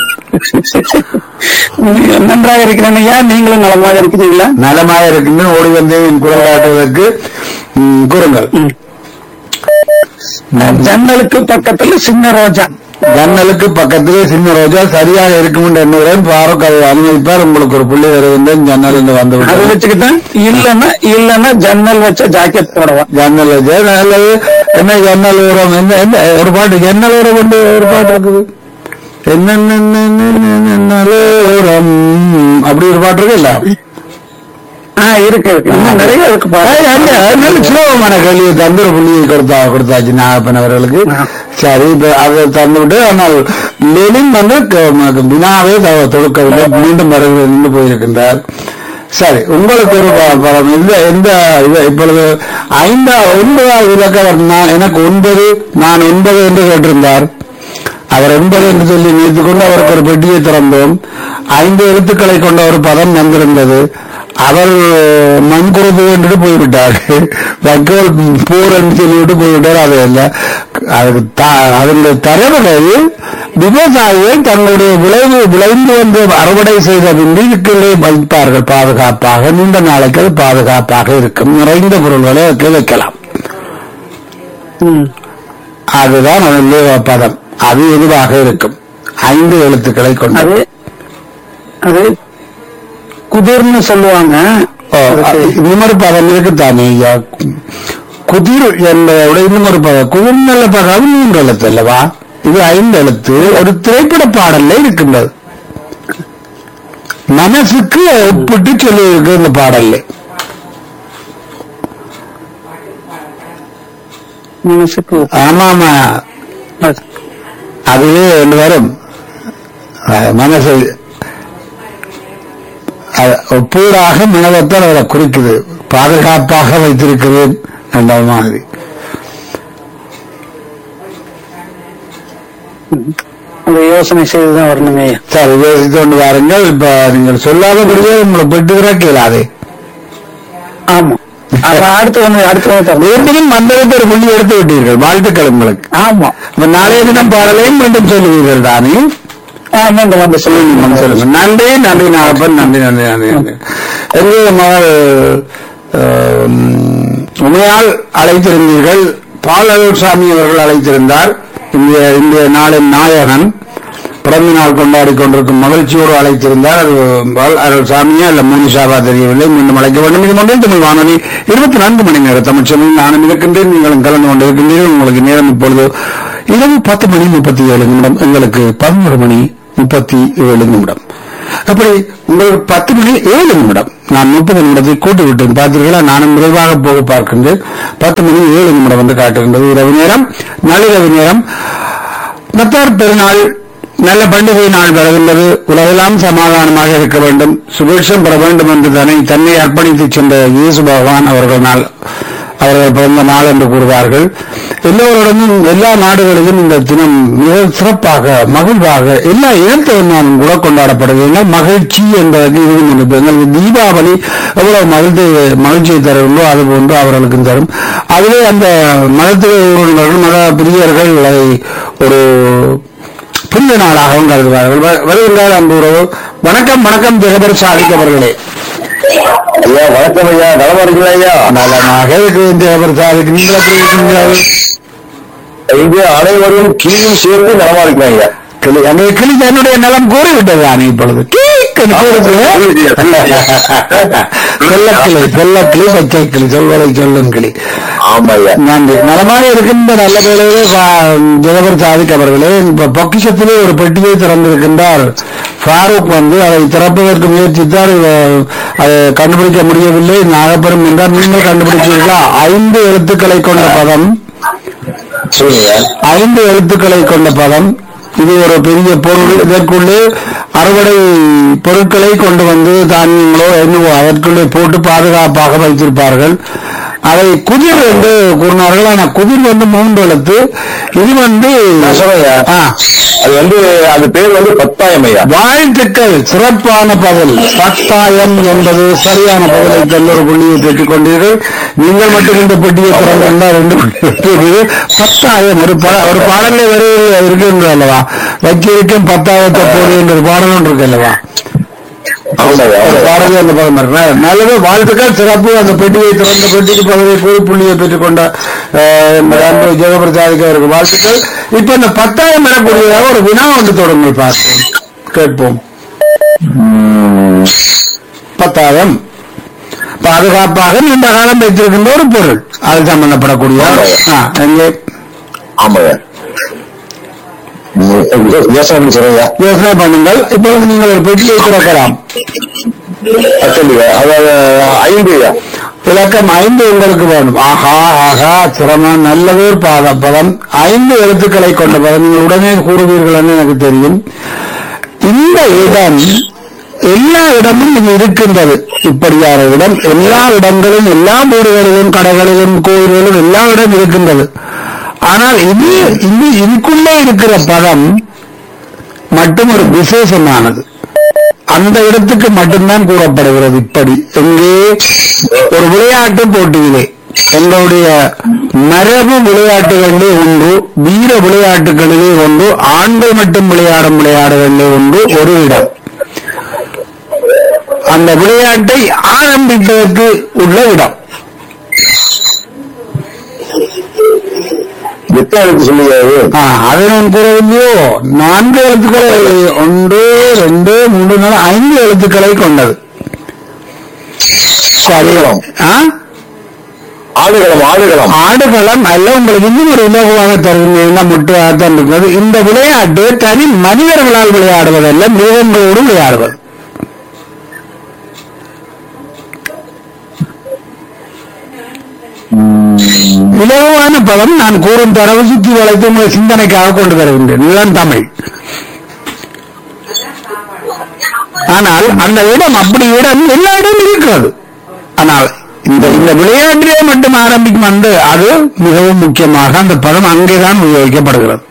நன்றாக இருக்கிறேன் ஐயா நீங்களும் நலமாக இருக்கிறீங்களா நலமாக இருக்கின்ற ஓடி வந்து என் குரல் காட்டுவதற்கு ம், கூறுங்கள் ஜன்னலுக்கு பக்கத்துல சின்ன ரோஜா ஜன்னலுக்கு பக்கத்திலே சின்ன ரோஜா சரியாக இருக்கும் என்று எண்ணுகிறேன் பாரூக் அதை அனுமதிப்பார் உங்களுக்கு ஒரு புள்ளி வருகின்றேன் ஜன்னல் என்று வந்து அதை விட்டது வச்சுக்கிட்டேன் இல்லன்னா இல்லன்னா ஜன்னல் வச்ச ஜாக்கெட் போடுவேன் ஜன்னல் வச்சா நல்லது என்ன ஜன்னல் உரம் என்ன என்ன ஒரு பாட்டு ஜன்னல் உரம் கொண்டு ஒரு பாட்டு இருக்குது என்ன உரம் அப்படி ஒரு பாட்டு இருக்குல்ல ஆ இருக்கு இருக்கு இன்னும் நிறைய இருக்கு ஏய், அண்ணே, அது நல்ல சுலபமான கேள்வியை தந்துர புள்ளியை கொடுத்தா கொடுத்தாச்சு நாகப்பன் அவர்களுக்கு சரி இப்ப அதை தந்துவிட்டு ஆனால் லெனின் வந்து க- ம- வினாவே த- தொடுக்கவில்லை மீண்டும் வருகிறது நின்று போயிருக்கின்றார் சரி உங்களுக்கு ஒரு ப- படம் இந்த எந்த இது இப்பொழுது ஐந்தா ஒன்பதாவது இலக்கம் நான் எனக்கு ஒன்பது நான் ஒன்பது என்று கேட்டிருந்தார் அவர் ஒன்பது என்று சொல்லி நினைத்துக் கொண்டு அவருக்கு ஒரு பெட்டியை திறந்தோம் ஐந்து எழுத்துக்களை கொண்ட ஒரு பதம் வந்திருந்தது அவர் மண்குறுது என்று போய்விட்டார் வைக்கோல் போர் என்று சொல்லிவிட்டு போய்விட்டார் அது இல்லை அதுக்கு த- அதனுடைய தரவுகள் விவசாயிகள் தங்களுடைய விளைவு விளைந்து வந்து அறுவடை செய்த பின்பு இதுக்குள்ளே வைப்பார்கள் பாதுகாப்பாக நீண்ட நாளைக்கு அது பாதுகாப்பாக இருக்கும் நிறைந்த பொருள்களை அதுக்கு வைக்கலாம் அதுதான் அதனுடைய பதம் அது எதுவாக இருக்கும் ஐந்து எழுத்துக்களை கொண்டது அது அது குதிர்னு சொல்லுவாங்க ஓ, இன்னொரு பதம் இருக்குத்தானே ஐயா குதிர் என்பதை விட இன்னொரு பதம் குதிர் நல்ல பதம் மூன்று எழுத்து அல்லவா இது ஐந்து எழுத்து ஒரு திரைப்பட பாடல்ல இருக்கின்றது மனசுக்கு ஒப்பிட்டு சொல்லி இருக்கு இந்த பாடல்ல மனசுக்கு ஆமா ஆமா அதுவே ஒன்று வரும் அஹ் மனசு அஹ் ஒப்பீடாக மனதைத்தான் அவரை குறிக்குது பாதுகாப்பாக வைத்திருக்கிறேன் என்ற மாதிரி அந்த யோசனை செய்துதான் வரணுங்க ஐயா சரி யோசித்து கொண்டு வாருங்கள் இப்ப நீங்கள் சொல்லாதபடியே உங்களை பெட்டு இறக்கலாதே ஆமா அப்ப அடுத்து வந்து அடுத்து வந்து தரணும். மீண்டும் மந்திரத்தை ஒரு புள்ளி எடுத்து விட்டீர்கள் வாழ்த்துக்கள் உங்களுக்கு ஆமா இப்ப நாளைய தினம் பாடலையும் மீண்டும் சொல்லுவீர்கள் தானே ஆ, மீண்டும் வந்து சொல்லுங்க சொல்லுங்க நன்றி நன்றி நாகப்பன் நன்றி நன்றி நன்றி நன்றி எங்களுடைய மகள் அஹ், உமையால் அழைத்திருந்தீர்கள் பாலருள் சாமி அவர்கள் அழைத்திருந்தார் இந்திய இந்திய நாளின் நாயகன் பிறந்த நாள் கொண்டாடி கொண்டிருக்கும் மகிழ்ச்சியோடு அழைத்திருந்தார் அது பால் அருள் சாமியா இல்ல மோனிஷாவா தெரியவில்லை மீண்டும் அழைக்க வேண்டும் இது மொழியில் தமிழ் வானொலி இருபத்தி நான்கு மணி நேர தமிழ் சேனல் நானும் இருக்கின்றேன் நீங்களும் கலந்து கொண்டிருக்கின்றீர்கள் உங்களுக்கு நேரம் இப்பொழுது இரவு பத்து மணி முப்பத்தி ஏழு நிமிடம் எங்களுக்கு பதினோரு மணி முப்பத்தி ஏழு நிமிடம் அப்படி உங்களுக்கு பத்து மணி ஏழு நிமிடம் நான் முப்பது நிமிடத்தை கூட்டி விட்டேன் பார்த்தீர்களா நானும் விரைவாக போக பார்க்கின்றேன் பத்து மணி ஏழு நிமிடம் வந்து காட்டுகின்றது இரவு நேரம் நள்ளிரவு நேரம் நத்தார் பெருநாள் நல்ல பண்டிகை நாள் வருகின்றது உலகெல்லாம் சமாதானமாக இருக்க வேண்டும் சுபிட்சம் பெற வேண்டும் என்று தன்னை தன்னை அர்ப்பணித்து சென்ற இயேசு பகவான் அவர்கள் நாள் அவர்கள் பிறந்த நாள் என்று கூறுவார்கள் எல்லோருடனும் எல்லா நாடுகளிலும் இந்த தினம் மிக சிறப்பாக மகிழ்வாக எல்லா இனத்தவர்களும் கூட கொண்டாடப்படுகிறது மகிழ்ச்சி என்பதற்கு இதுவும் ஒன்று. எங்களுக்கு தீபாவளி எவ்வளவு மகிழ்ச்சி மகிழ்ச்சியை தருகின்றோ அது போன்று அவர்களுக்கும் தரும் அதுவே அந்த மதத்தில் உள்ளவர்கள் மத பிரியர்கள் அதை ஒரு புனித நாளாகவும் கருதுவார்கள் வ- வருகின்றார் அன்பு உறவு வணக்கம் வணக்கம் ஜெகபர் சாதிக் அவர்களே ஐயா வணக்கம் ஐயா நலமா இருக்கீங்களா ஐயா நலமாக இருக்கிறேன் ஜெகபர் சாதிக் நீங்கள் எப்படி இருக்கிறீர்கள் இங்கு அனைவரும் கீழும் சேர்ந்து நலமா இருக்கிறாங்க ஐயா கிளி அந்த கிளி தன்னுடைய நலம் கூறிவிட்டது நான் இப்பொழுது கீக்கென்று கூறுது. செல்லக்கிளி செல்லக்கிளி பச்சை கிளி சொல்வதை சொல்லும் கிளி ஆமாய்யா நன்றி நலமாக இருக்கின்ற நல்ல வேளையிலே பா- ஜெகபர் சாதிக் அவர்களே இப்ப பொக்கிஷத்திலே ஒரு பெட்டியை திறந்திருக்கின்றார் ஃபாரூக் வந்து அதை திறப்பதற்கு முயற்சித்தார் இவ- அதை கண்டுபிடிக்க முடியவில்லை நாகப்பெரும் என்றால் நீங்கள் கண்டுபிடிச்சீர்களா ஐந்து எழுத்துக்களை கொண்ட பதம் சொல்லுங்க ஐந்து எழுத்துக்களை கொண்ட பதம் இது ஒரு பெரிய பொருள் இதற்குள்ளே அறுவடை பொருட்களை கொண்டு வந்து தானியங்களோ என்னவோ அதற்குள்ளே போட்டு பாதுகாப்பாக வைத்திருப்பார்கள் அதை குதிர் என்று கூறினார்கள் ஆனால் குதிர் வந்து மூன்று எழுத்து இது வந்து நான் சொல்றேன்யா. ஆ, அது வந்து அது பேர் வந்து பத்தாயம் ஐயா வாழ்த்துக்கள் சிறப்பான பதில் பத்தாயம் என்பது சரியான பதிலை தந்த ஒரு புள்ளியை பெற்றுக் கொண்டீர்கள் நீங்கள் மட்டும் இந்த பெட்டியை திறந்தால் ரெண்டு புள்ளி பெற்றீர்கள். பத்தாயம் ஒரு பா- ஒரு பாடலே வரையில் இருக்கின்ற அல்லவா வச்சிருக்கும் பத்தாயிரத்தை போடு என்ற ஒரு பாடல் ஒன்று இருக்கு அல்லவா ஆமாய்யா ஒரு பாடலே அந்த பதம் இருக்கு. நல்லது வாழ்த்துக்கள் சிறப்பு அந்த பெட்டியை திறந்த பெட்டிக்கு பதவியை கூறி புள்ளியை பெற்றுக்கொண்ட அஹ், இந்த அன்பு ஜெகபிரசாதிக்கு அவருக்கு வாழ்த்துக்கள் இப்ப இந்த பத்தாயிரம் பெறக்கூடியதாக ஒரு வினா ஒன்று தொடங்கி பார்ப்போம் கேட்போம் பத்தாயிரம் பாதுகாப்பாக நீண்ட காலம் வைத்திருக்கின்ற ஒரு பொருள் அது சம்பந்தப்படக்கூடிய ஆ, எங்கே ஆமாய்யா யோசனை பண்ணி சொல்றீங்க யோசனை பண்ணுங்கள் இப்பொழுது நீங்கள் ஒரு பெட்டியை திறக்கலாம் சொல்லுங்க அதாவது ஐந்து ஐயா இலக்கம் ஐந்து உங்களுக்கு வேணும் ஆஹா ஆஹா சிரமம் நல்லதோர் பாத பதம் ஐந்து எழுத்துக்களை கொண்ட பதம் நீங்கள் உடனே கூறுவீர்கள் என்று எனக்கு தெரியும் இந்த இடம் எல்லா இடமும் இது இருக்கின்றது இப்படியான இடம் எல்லா இடங்களும் எல்லா வீடுகளிலும் கடைகளிலும் கோயில்களிலும் எல்லா இடம் இருக்கின்றது ஆனால் இது இது இதுக்குள்ளே இருக்கிற பதம் மட்டும் ஒரு விசேஷமானது அந்த இடத்துக்கு மட்டும்தான் கூறப்படுகிறது இப்படி எங்கே ஒரு விளையாட்டு போட்டியிலே எங்களுடைய மரபு விளையாட்டுகளிலே ஒன்று வீர விளையாட்டுகளிலே ஒன்று ஆண்கள் மட்டும் விளையாடும் விளையாடுகளிலே ஒன்று ஒரு இடம் அந்த விளையாட்டை ஆரம்பிப்பதற்கு உள்ள இடம் எத்தனை எழுத்து சொல்லுங்க அது ஆ, அதை நான் கூறவில்லையோ நான்கு எழுத்துக்களை ஒன்று ரெண்டு மூன்று நாலு ஐந்து எழுத்துக்களை கொண்டது சரி ஆ ஆடுகளம் ஆடுகளம் ஆடுகளம் அல்ல உங்களுக்கு இன்னும் ஒரு இலகுவாக தருகிறீங்க முட்டையாகத்தான் இருக்கிறது இந்த விளையாட்டு தனி மனிதர்களால் விளையாடுவதல்ல மிருகங்களோடு விளையாடுவது இலகுவான பதம் நான் கூறும் தரவு சுற்றி வளைத்து உங்களை சிந்தனைக்காக கொண்டு வருகின்றேன் இதுதான் தமிழ் ஆனால் அந்த இடம் அப்படி இடம் எல்லா இடமும் இருக்கிறது ஆனால் இந்த இந்த விளையாட்டிலே மட்டும் ஆரம்பிக்கும் அந்த அது மிகவும் முக்கியமாக அந்த பதம் அங்கேதான் உபயோகிக்கப்படுகிறது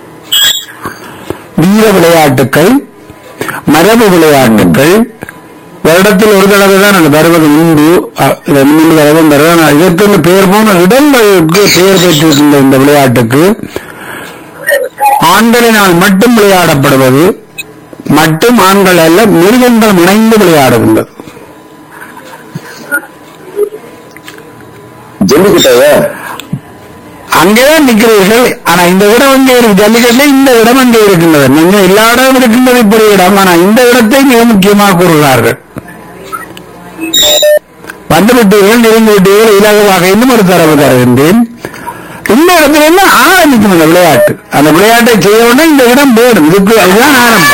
வீர விளையாட்டுக்கள் மரபு விளையாட்டுக்கள் வருடத்தில் ஒரு தடவை தான் அது வருவது உண்டு அ- ரெண்டு மூணு தடவை வருது ஆனால் இதற்கு பெயர் போன இடங்களுக்கு பெயர் பெற்றிருக்கின்ற இந்த விளையாட்டுக்கு ஆண்களினால் மட்டும் விளையாடப்படுவது மட்டும் ஆண்கள் அல்ல மிருகங்கள் இணைந்து விளையாடுகின்றது ஜல்லிக்கட்டையா அங்கேதான் நிற்கிறீர்கள் ஆனா இந்த இடம் அங்கே இருக்கு ஜல்லிக்கட்டுல இந்த இடம் அங்கே இருக்கின்றது நீங்க எல்லா இடமும் இருக்கின்றது இப்படி இடம் ஆனா இந்த இடத்தை மிக முக்கியமாக கூறுகிறார்கள் வந்துவிட்டீர்கள் நெருங்கி விட்டீர்கள் இலகுவாக இன்னும் ஒரு தரவு தருகின்றேன் இந்த இடத்துல இருந்து ஆரம்பிக்கும் அந்த விளையாட்டு அந்த விளையாட்டை செய்ய உடனே இந்த இடம் போடும் இதுக்கு அதுதான் ஆரம்பம்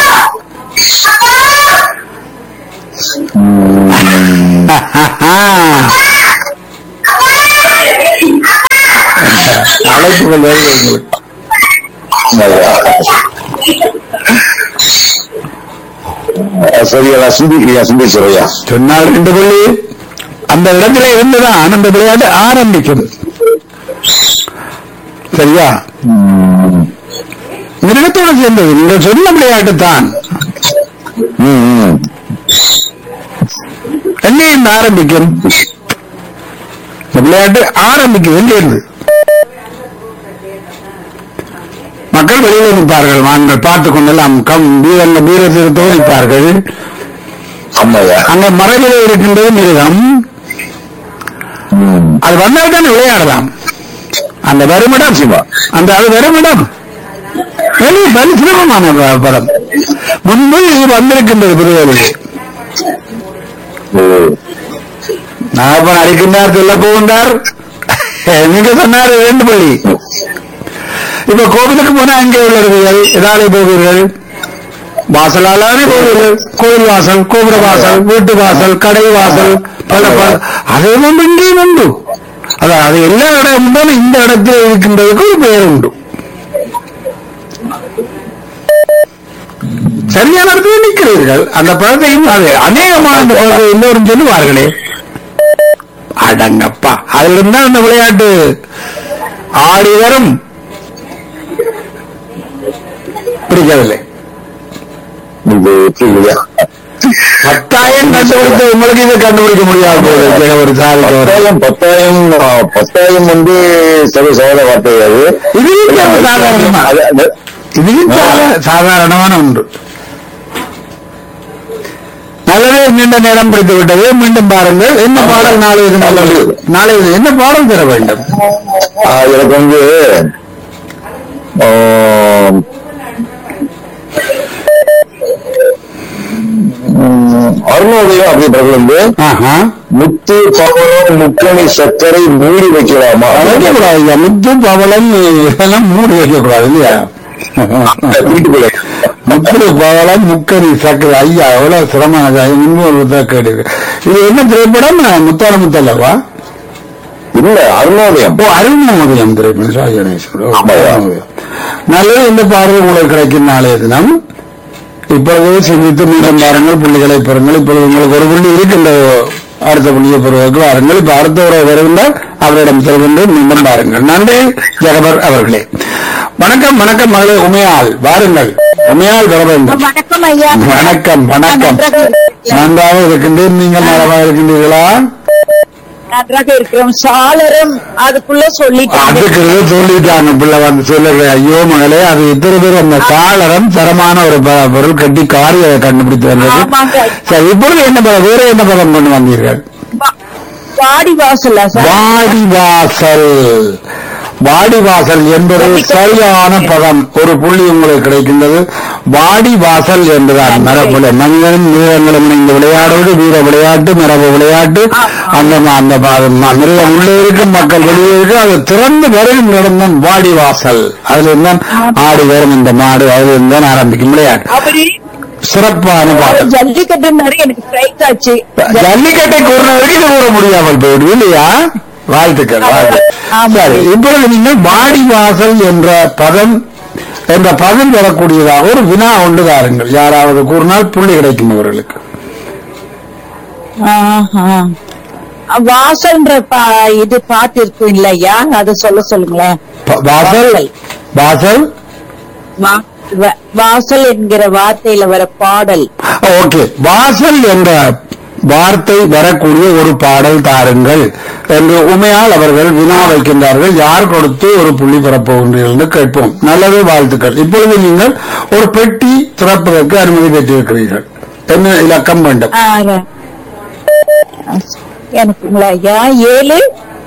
அழைப்புகள் வருது உங்களுக்கு சரியா நான் சிந்திக்கிறியா சிந்திச்சுறையா சொன்னால் ரெண்டு புள்ளி அந்த இடத்துல இருந்துதான் அந்த விளையாட்டு ஆரம்பிக்கும் சரியா மிருகத்தோடு சேர்ந்தது நீங்கள் சொன்ன விளையாட்டு தான் எங்கே இருந்து ஆரம்பிக்கும் இந்த விளையாட்டு ஆரம்பிக்கும் எங்கே இருந்து மக்கள் வெளியில் நிற்பார்கள் நாங்கள் பார்த்துக் கொண்டெல்லாம் கம் வீரங்க வீரத்திற்கோ நிற்பார்கள் ஆமாய்யா அங்க மறைவிலே இருக்கின்றது மிருகம் அது வந்தால் தான் விளையாடலாம் அந்த வருமிடம் அந்த அது வருமிடம் வெளி வலி சுலபமான ப- படம் முன்பு இது வந்திருக்கின்றது புதுவேலையில் நாகப்பன் அடிக்கின்றார் சொல்ல போகின்றார் நீங்க சொன்னார் ரெண்டு பள்ளி இப்ப கோவிலுக்கு போனா எங்கே உள்ளவர்கள் எதாலே போவீர்கள் வாசலாலே போவீர்கள் கோவில் வாசல் கோபுர வாசல் வீட்டு வாசல் கடை வாசல் பல பல அதே வந்து இங்கேயும் உண்டு அதான் அது எல்லா இடமும் தான் இந்த இடத்தில் இருக்கின்றதுக்கு ஒரு பெயர் உண்டு சரியான இடத்துல நிற்கிறீர்கள் அந்த பழத்தையும் அது அநேகமான அந்த பழத்தை எல்லோரும் சொல்லுவார்களே அடங்கப்பா அதுல இருந்தா அந்த விளையாட்டு ஆடி வரும் பிடிக்கவில்லை பத்தாயிரம் கண்டுபிடித்த உங்களுக்கு இதை கண்டுபிடிக்க முடியாது போல இருக்கு. ஒரு சாதிக்க ஒரு பத்தாயிரம் பத்தாயிரம் ஆ, பத்தாயிரம் வந்து சரி சோழ வார்த்தை அது இதுவும் சாதாரணமா அது- அது- இதுவும் சாதா- சாதாரணமான ஒன்று நல்லதே நீண்ட நேரம் பிடித்து விட்டது மீண்டும் பாருங்கள் என்ன பாடல் நாளை இது நல்லது நாளை இது என்ன பாடல் தர வேண்டும் ஆ, எனக்கு வந்து ஆ, ம், அருணோதயம் அப்படின்றது வந்து ஆஹா முத்து பவளம் முக்கணி சர்க்கரை மூடி வைக்கலாமா வைக்கக்கூடாது ஐயா. முத்து பவளம் இதெல்லாம் மூடி வைக்கக்கூடாது இல்லையா வீட்டுக்குள்ள முத்து பவளம் முக்கரி சக்கரை ஐயா எவ்வளவு சிரமம் முன்னோர் கேடு இது என்ன திரைப்படம் முத்தான முத்தல்லவா இல்ல அருணோதயம் ஓ அருணோதயம் திரைப்படம் சாரி கணேசன். ஓ, ஆமாய்யா. அருணோதயம். நல்லது இந்த பார்வை உங்களுக்கு கிடைக்கும் நாளைய தினம் இப்பொழுது சிந்தித்து மீண்டும் பாருங்கள் புள்ளிகளை பெறுங்கள் இப்பொழுது உங்களுக்கு ஒரு புள்ளி இருக்கின்றது அடுத்த புள்ளியை பெறுவதற்கு வாருங்கள் இப்ப அடுத்த உறவு வருகின்றார் அவரிடம் செல்கின்ற மீண்டும் பாருங்கள் நன்றி ஜெகபர் அவர்களே வணக்கம் வணக்கம் மகளே உமையாள் வாருங்கள் உமையாள் வர வேண்டும் வணக்கம் ஐயா வணக்கம் வணக்கம் நன்றாக இருக்கின்றேன் நீங்கள் நலமாக இருக்கின்றீர்களா நன்றாக இருக்கிறோம் சாளரம் அதுக்குள்ள சொல்லிட்டாங்க அதுக்கு சொல்லிட்டாங்க பிள்ளை வந்து சொல்லுங்க ஐயோ மகளே அது இத்தனை பேர் அந்த காலரம் தரமான ஒரு ப- பொருள் கட்டி காரி அதை கண்டுபிடித்து வந்தது ஆமாங்க. சரி இப்பொழுது என்ன பதம் வேற என்ன பதம் கொண்டு வந்தீர்கள் வா- வாடி வாசல்ல சார் வாடிவாசல் வாடிவாசல் என்பது சரியான பதம் ஒரு புள்ளி உங்களுக்கு கிடைக்கின்றது வாடிவாசல் என்பதுதான் மரபுல மனிதனும் மிருகங்களும் இணைந்து விளையாடுவது வீர விளையாட்டு மரபு விளையாட்டு அந்த ம- அந்த ப- ம- மிருகம் உள்ளே இருக்கும் மக்கள் வெளியே இருக்கு அது திறந்து வரும் நடந்தான் வாடிவாசல் அதுல இருந்தான் ஆடி வரும் இந்த மாடு அதுல இருந்தான் ஆரம்பிக்கும் விளையாட்டு அப்படி சிறப்பான பாடல் ஜல்லிக்கட்டு நிறைய எனக்கு பிரைஸ் ஆச்சு ஜல்லிக்கட்டை கூறினவருக்கு இது கூற முடியாமல் போயிடுது இல்லையா வாழ்த்துக்கள் வாழ்த்துக்கள் ஆமா. சரி இப்பொழுது நீங்கள் வாடிவாசல் என்ற பதம் என்ற பதம் வரக்கூடியதாக ஒரு வினா ஒன்று தாருங்கள் யாராவது கூறினால் புள்ளி கிடைக்கும் அவர்களுக்கு ஆஹா. வாசல்ன்ற பா- இது பாட்டு இருக்கும் இல்லையா அதை சொல்ல சொல்லுங்களேன் ப- வாசல் வாசல் வா- வ- வாசல் என்கிற வார்த்தையில வர பாடல் ஓகே வாசல் என்ற வார்த்தை வரக்கூடிய ஒரு பாடல் தாருங்கள் என்று உமையால் அவர்கள் வினா வைக்கின்றார்கள் யார் கொடுத்து ஒரு புள்ளி பெறப்போகின்றீர்கள் என்று கேட்போம் நல்லது வாழ்த்துக்கள் இப்பொழுது நீங்கள் ஒரு பெட்டி திறப்பதற்கு அனுமதி பெற்றிருக்கிறீர்கள் என்ன இலக்கம் வேண்டும் ஆ, எனக்குங்களா ஐயா ஏழு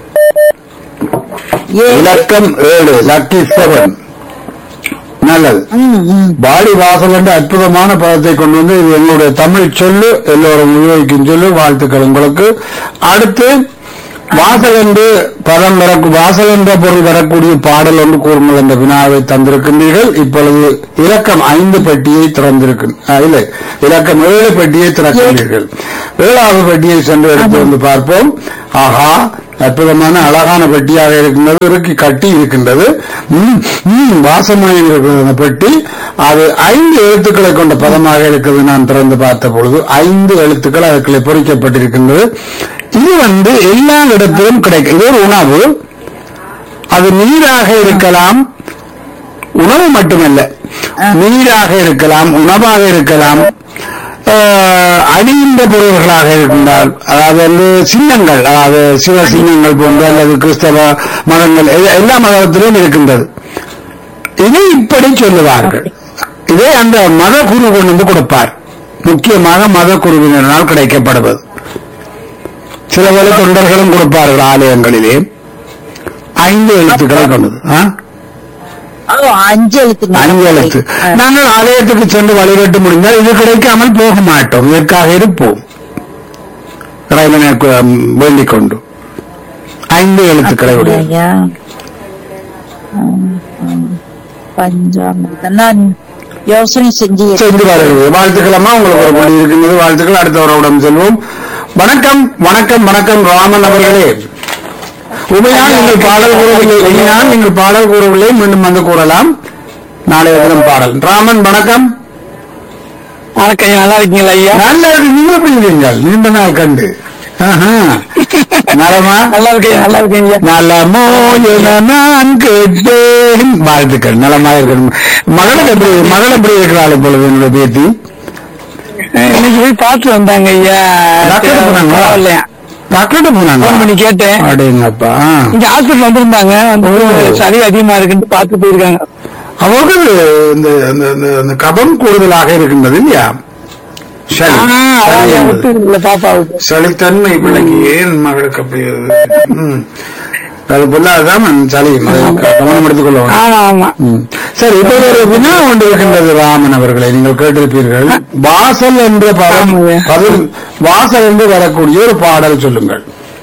ஏழு இலக்கம் ஏழு லக்கி செவன் நல்லது ம், ம். பாடி வாசல் என்ற அற்புதமான பதத்தை கொண்டு வந்து இது எங்களுடைய தமிழ் சொல்லு எல்லோரும் உபயோகிக்கும் சொல்லு வாழ்த்துக்கள் உங்களுக்கு அடுத்து வாசல் என்று பதம் வர வாசல் என்ற பொருள் வரக்கூடிய பாடல் ஒன்று கூறுங்கள் என்ற வினாவை தந்திருக்கின்றீர்கள் இப்பொழுது இலக்கம் ஐந்து பெட்டியை திறந்திருக்கு ஆ, இல்லை இலக்கம் ஏழு பெட்டியை திறக்கின்றீர்கள் ஏழாவது பெட்டியை சென்று எடுத்து வந்து பார்ப்போம் ஆஹா அற்புதமான அழகான பெட்டியாக இருக்கின்றது இறுக்கி கட்டி இருக்கின்றது ம், ம், வாசமாக இருக்கிறது அந்த பெட்டி அது ஐந்து எழுத்துக்களை கொண்ட பதமாக இருக்கிறது நான் திறந்து பார்த்த பொழுது ஐந்து எழுத்துக்கள் அதுக்குள்ளே பொறிக்கப்பட்டிருக்கின்றது இது வந்து எல்லா இடத்திலும் கிடைக்கும் இது ஒரு உணவு அது நீராக இருக்கலாம் உணவு மட்டுமல்ல நீராக இருக்கலாம் உணவாக இருக்கலாம் ஆஹ், அணிந்த பொருள்களாக இருக்கின்றால் அதாவது வந்து சின்னங்கள் அதாவது சிவ சின்னங்கள் போன்ற அல்லது கிறிஸ்தவ மதங்கள் எ- எல்லா மதத்திலும் இருக்கின்றது இதை இப்படி சொல்லுவார்கள் இதை அந்த மத குரு கொண்டு வந்து கொடுப்பார் முக்கியமாக மத குருவினரால் கிடைக்கப்படுவது சில வேலை தொண்டர்களும் கொடுப்பார்கள் ஆலயங்களிலே ஐந்து எழுத்துக்களை கொண்டது ஆ? ஓ, அஞ்சு எழுத்து அஞ்சு எழுத்து நாங்கள் ஆலயத்துக்கு சென்று வழிபட்டு முடிந்தால் இது கிடைக்காமல் போக மாட்டோம் இதற்காக இருப்போம் இறைவனை கு- வேண்டிக் கொண்டு ஐந்து எழுத்துக்களை உடைய ஐயா ம், ம். பஞ்சாமிர்தம் நான் யோசனை செஞ்சு சென்று வருகிறது வாழ்த்துக்களம்மா உங்களுக்கு ஒரு புள்ளி இருக்கின்றது வாழ்த்துக்கள் அடுத்தவரோடம் செல்வோம் வணக்கம் வணக்கம் வணக்கம் ராமன் அவர்களே உமையால் நீங்கள் பாடல் கூறவில்லை உமையால் நீங்கள் பாடல் கூறவில்லை மீண்டும் வந்து கூறலாம் நாளைய தினம் பாடல் ராமன் வணக்கம் வணக்கம் நல்லா இருக்கீங்களா ஐயா நல்ல நீங்க எப்படி இருக்கீங்கள் நீண்ட நாள் கண்டு ஆஹா. நலமா நல்லா இருக்கேன் நல்லா இருக்கேன் ஐயா நலமோ என நான் கேட்டேன் வாழ்த்துக்கள் நலமா இருக்கணும் மகள் எப்படி மகள் எப்படி இருக்கிறாள் இப்பொழுது என்னுடைய பேத்தி இன்னைக்கு போய் பார்த்து வந்தாங்க ஐயா டாக்டர் போனாங்களா பரவாயில்லையா டாக்டர்கிட்ட போனாங்க ஃபோன் பண்ணி கேட்டேன் அப்படிங்கப்பா இங்க ஹாஸ்பிட்டல் வந்திருந்தாங்க வந்து சளி அதிகமா இருக்குன்னு பார்த்து போயிருக்காங்க அவர்கள் இந்த இந்த- இந்த- இந்த கபம் கூடுதலாக இருக்கின்றது இல்லையா சளி ஆ, அதான் சளி ஐயா, என்பது. விட்டு இருக்குல்ல பாப்பாவுக்கு சளித்தன்மை பிள்ளைக்கு ஏன் மகளுக்கு அப்படி வருது? ம். அது போல அதுதான் சளி மகளுக்கு கவனம் எடுத்துக் கொள்ள வேண்டும். ஆமா ஆமா ம். சரி இப்ப ஒரு வினா ஒன்று இருக்கின்றது ராமன் அவர்களை நீங்கள் கேட்டிருப்பீர்கள் வாசல் என்ற பதம் ஆமாங்க. பதில் வாசல் என்று வரக்கூடிய ஒரு பாடல் சொல்லுங்கள்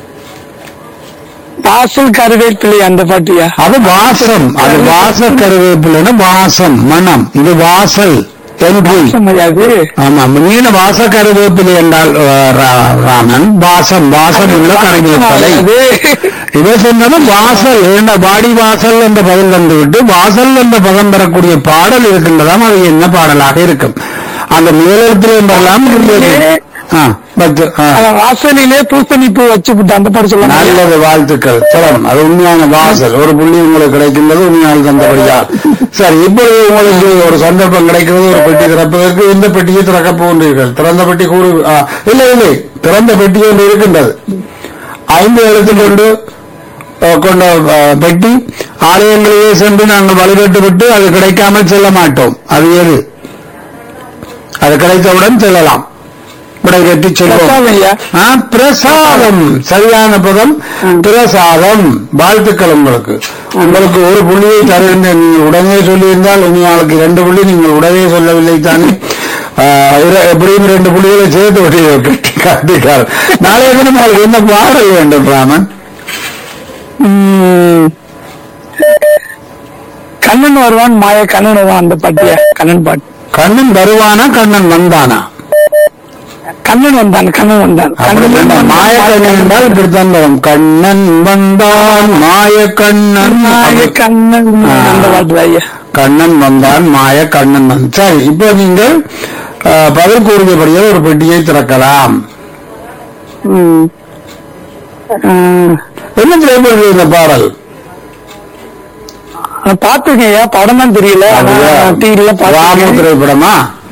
வாசல் கருவேப்பிள்ளை அந்த பாட்டியா அது வாசம் அது வாச கருவேப்பிலைன்னா வாசம் மனம் இது வாசல் entry. அது ஆமா மீன வாச கருவேப்பிலை என்றால் அஹ், ரா- ராமன் வாசம் வாசம் உள்ள கருவேப்பிலை அது இதை சொன்னது வாசல் ஏண்டா வாடி வாசல் என்ற பதில் வந்து விட்டு வாசல் என்ற பதம் பெறக்கூடிய பாடல் இருக்கின்றதாம் அது என்ன பாடலாக இருக்கும் அந்த மேலெழுத்தில் என்றெல்லாம் இருந்தது. ஆ, பத்து, ஆ. அத வாசலிலே பூசணி பூ வச்சு விட்டு அந்த பாட்டு சொல்லலாம் நல்லது வாழ்த்துக்கள் சொல்லணும் அது உண்மையான வாசல் ஒரு புள்ளி உங்களுக்கு கிடைக்கின்றது உண்மையான தந்தபடியா சரி இப்பொழுது உங்களுக்கு ஒரு சந்தர்ப்பம் கிடைக்கிறது ஒரு பெட்டி திறப்பதற்கு எந்த பெட்டியை திறக்கப் போகின்றீர்கள் திறந்த பெட்டி கூறு ஆ, இல்லை இல்லை திறந்த பெட்டி ஒன்று இருக்கின்றது ஐந்து எழுத்து கொண்டு அஹ், கொண்ட அஹ், பெட்டி ஆலயங்களிலே சென்று நாங்கள் வழிபட்டு விட்டு அது கிடைக்காமல் செல்ல மாட்டோம் அது எது அது கிடைத்தவுடன் செல்லலாம் விடை கட்டி செல்வோம் பிரசாதம் ஐயா. ஆ, பிரசாதம் சரியான பதம் பிரசாதம் வாழ்த்துக்கள் உங்களுக்கு உங்களுக்கு ஒரு புள்ளியை தருகின்றேன் நீங்கள் உடனே சொல்லியிருந்தால் இனி நாளுக்கு இரண்டு புள்ளி நீங்கள் உடனே சொல்லவில்லை தானே ஆ, இர- எப்படியும் ரெண்டு புள்ளிகளை சேர்த்து விட்டு காட்டிக்கார் நாளைய தினம் உங்களுக்கு என்ன பாடல் வேண்டும் ராமன் ம். கண்ணன் வருவான் மாய கண்ணன் வருவான் அந்த பாட்டியா கண்ணன் பாட்டு கண்ணன் வருவானா கண்ணன் வந்தானா கண்ணன் வந்தான் கண்ணன் வந்தான் கண்ணன் மாய கண்ணன் என்றால் இப்படித்தான் வரும் கண்ணன் வந்தான் மாய கண்ணன் மாய கண்ணன் அந்த பாட்டு ஐயா கண்ணன் வந்தான் மாய கண்ணன் வந்தான் சரி இப்போ நீங்கள் ஆ, பதில் கூறியபடியே ஒரு பெட்டியை திறக்கலாம் ம். ம். என்ன திரைப்படம் இந்த பாடல் நான் பார்த்திருக்கேன் ஐயா படம் தான் தெரியல டிவில ராமு பார்த்து திரைப்படமா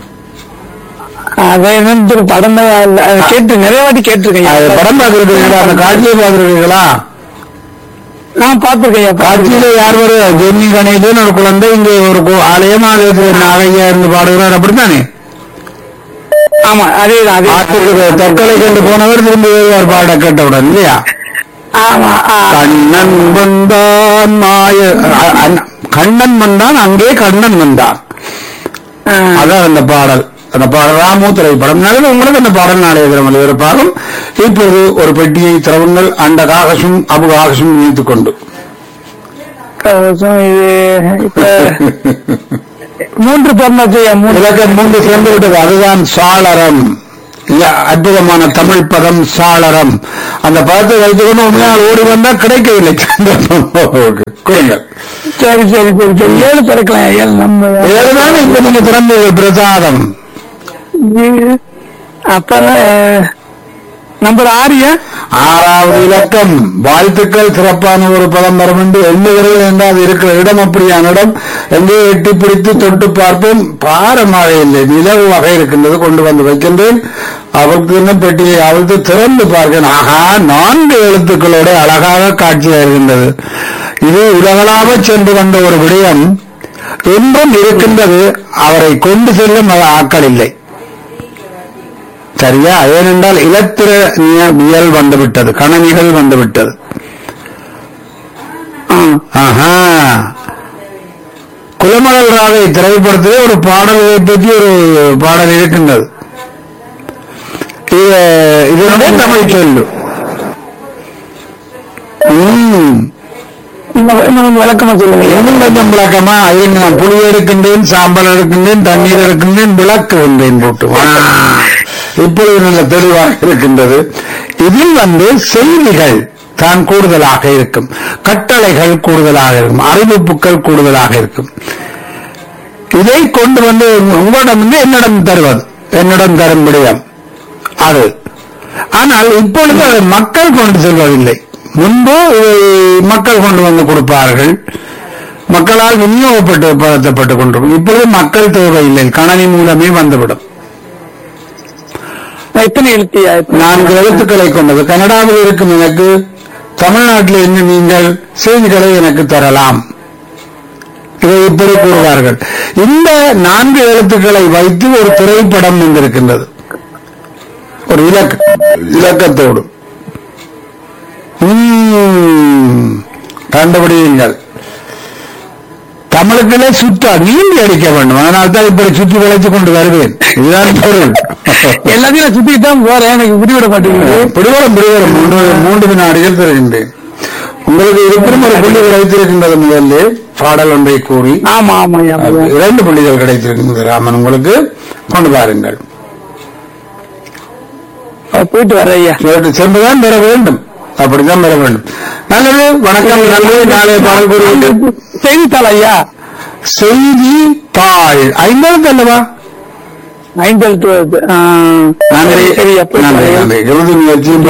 அதை என்னன்னு படம் தான் இல்ல. அதை கேட்டு நிறைய வாட்டி கேட்டிருக்கேன் அது ஐயா. படம் பார்த்திருக்கீங்களா அந்த காட்சியை பார்த்திருக்கீங்களா நான் பார்த்திருக்கேன் ஐயா காட்சியில யார் ஒரு ஜென்னி கணேசன் ஒரு குழந்தை இங்கே ஒரு கு- ஆலயம் ஆலயத்தில் நாகையா இருந்து பாடுகிறார் அப்படித்தானே ஆமா அதேதான் அதே ஆற்றுக்கு தற்கொலை கண்டு போனவர் திரும்பி வருவார் பாட கேட்டவுடன் இல்லையா ஆமா ஆ. கண்ணன் வந்தான் மாய அ- அ- கண்ணன் வந்தான் அங்கே கண்ணன் வந்தான் ஆ. அதான் அந்த பாடல் அந்த பாடல் ராமு திரைப்படம் நல்லது உங்களுக்கு அந்த பாடல் நாளைய தினம் ஒளிபரப்பாகும் இப்போது ஒரு பெட்டியை திறவுங்கள் அந்த காகசும் அபு காகசும் இணைத்துக் கொண்டு கவசம் இது இப்ப மூன்று பிறந்தாச்சு ஐயா மூன்று இலக்கம் மூன்று சேர்ந்து விட்டது அதுதான் சாளரம் இல்ல, அற்புதமான தமிழ் பதம் சாளரம் அந்த பதத்தை வைத்துக்கொண்டு உண்மையால் ஓடி வந்தா கிடைக்கவில்லை சந்தர்ப்பம். கொடுங்கள் சரி சரி சரி சரி ஏழு பிறக்கலாம் ஏழு நம்ம ஏழுதான் இப்ப நீங்க திறந்தீர்கள் பிரசாதம் இது- அப்புறம் நம்பர் ஆறியா ஆறாவது இலக்கம் வாழ்த்துக்கள் சிறப்பான ஒரு பதம் வரும் என்று எண்ணுகிறீர்கள் என்றால் அது இருக்கிற இடம் அப்படியான இடம் எங்கே எட்டி பிடித்து தொட்டு பார்ப்போம் பாரமாக இல்லை நிலவு வகை இருக்கின்றது கொண்டு வந்து வைக்கின்றேன் அவருக்கு என்ன பெட்டியை அவிழ்த்து திறந்து பார்க்கிறேன் ஆகா நான்கு எழுத்துக்களோட அழகாக காட்சியாக இருக்கின்றது இது உலகளாக சென்று வந்த ஒரு விடயம் என்றும் இருக்கின்றது அவரை கொண்டு செல்லும் ஆக்கள் இல்லை சரியா ஏனென்றால் இலத்திரவியல் வந்துவிட்டது கணனிகள் வந்துவிட்டது ஆஹா குலமகள் ராதை திரைப்படத்திலே ஒரு பாடலை பற்றி ஒரு பாடல் இருக்கின்றது இது இதனுடைய தமிழ் சொல்லு ம் இன்னும் இன்னும் விளக்கமா சொல்லுங்க இன்னும் கொஞ்சம் விளக்கமா இருங்க நான் புளி எடுக்கின்றேன் சாம்பல் எடுக்கின்றேன் தண்ணீர் எடுக்கின்றேன் விளக்குகின்றேன் போட்டு வா. இப்பொழுது நல்ல தெளிவாக இருக்கின்றது இதில் வந்து செய்திகள் தான் கூடுதலாக இருக்கும் கட்டளைகள் கூடுதலாக இருக்கும் அறிவிப்புகள் கூடுதலாக இருக்கும் இதை கொண்டு வந்து உங்களிடம் வந்து என்னிடம் தருவது என்னிடம் தரும் விடயம் அது ஆனால் இப்பொழுது அதை மக்கள் கொண்டு செல்வதில்லை முன்பு இதை மக்கள் கொண்டு வந்து கொடுப்பார்கள் மக்களால் விநியோகப்பட்டு படுத்தப்பட்டுக் கொண்டிருக்கும் இப்பொழுது மக்கள் தேவையில்லை கணனி மூலமே வந்துவிடும் எத்தனை எழுத்தியா நான்கு எழுத்துக்களை கொண்டது கனடாவில் இருக்கும் எனக்கு தமிழ்நாட்டில் இருந்து நீங்கள் செய்திகளை எனக்கு தரலாம் இதை இப்படி கூறுவார்கள் இந்த நான்கு எழுத்துக்களை வைத்து ஒரு திரைப்படம் வந்திருக்கின்றது ஒரு இலக்க இலக்கத்தோடு உம், கண்டுபிடியுங்கள் தமிழுக்குள்ளே சுற்றா நீந்தி அடிக்க வேண்டும் அதனால் தான் இப்படி சுற்றி வளைச்சு கொண்டு வருவேன் இதுதான் பொருள் எல்லாத்தையும் நான் சுத்திட்டு தான் போறேன் எனக்கு விடுவிட மாட்டேங்குது பிடிவரம் பிடிவரம் மூன்று மூன்று வினாடிகள் தருகின்றேன் உங்களுக்கு இருப்பினும் ஒரு புள்ளி கிடைத்திருக்கின்றது முதல்ல பாடல் ஒன்றை கூறி ஆமா ஆமா ஆமா இரண்டு புள்ளிகள் கிடைத்திருக்கின்றது ராமன் உங்களுக்கு கொண்டு பாருங்கள் போயிட்டு வரேன் ஐயா இவற்றை சென்றுதான் பெற வேண்டும் அப்படித்தான் பெற வேண்டும் நல்லது வணக்கம் நல்லது நாளைய பாடல் கூறுவீர்கள் செய்தித்தாள் ஐயா செய்தி தாள் ஐம்பது அல்லவா ஐந்தெழுத்து வருது. ஆ, நன்றி சரி அப்ப நன்றி நன்றி இறுதி முயற்சியும்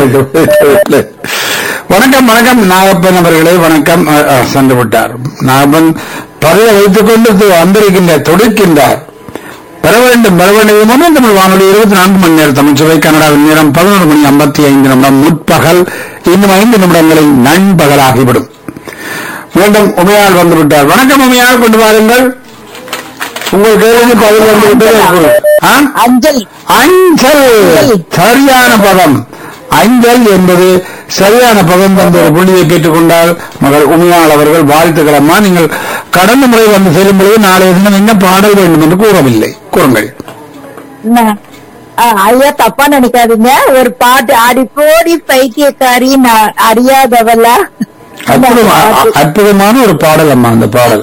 ப- வணக்கம் வணக்கம் நாகப்பன் அவர்களே வணக்கம் அ, அ, சென்று விட்டார் நாகப்பன் பதவியை வைத்துக் கொண்டு து- வந்திருக்கின்ற துடிக்கின்றார் பெற வேண்டும் பெற வேண்டும் முதல் தமிழ் வானொலி இருபத்தி நான்கு மணி நேரம் தமிழ்ச்சபை கனடாவின் நேரம் பதினொரு மணி ஐம்பத்தி ஐந்து நிமிடம் முற்பகல் இன்னும் ஐந்து நிமிடங்களில் நண்பகலாகிவிடும் மீண்டும் உமையால் வந்து விட்டார் வணக்கம் உமையால் கொண்டு வாருங்கள் உங்கள் கேள்விக்கு பதில் வந்து விட்டது ஆ? அஞ்சல் அஞ்சல் சரியான பதம் அஞ்சல் என்பது சரியான பதம் தந்த ஒரு புள்ளியை பெற்றுக் கொண்டால் மகள் உமையாள் அவர்கள் வாழ்த்துக்கள் அம்மா நீங்கள் கடந்த முறை வந்து செல்லும் பொழுது நாளைய தினம் என்ன பாடல் வேண்டும் என்று கூறவில்லை கூறுங்கள் என்ன? ஆ, ஐயா தப்பா நினைக்காதீங்க ஒரு பாட்டு ஆடி போடி பைத்தியக்காரி நான் அறியாதவள அற்புதமா அற்புதமான ஒரு பாடல் அம்மா அந்த பாடல்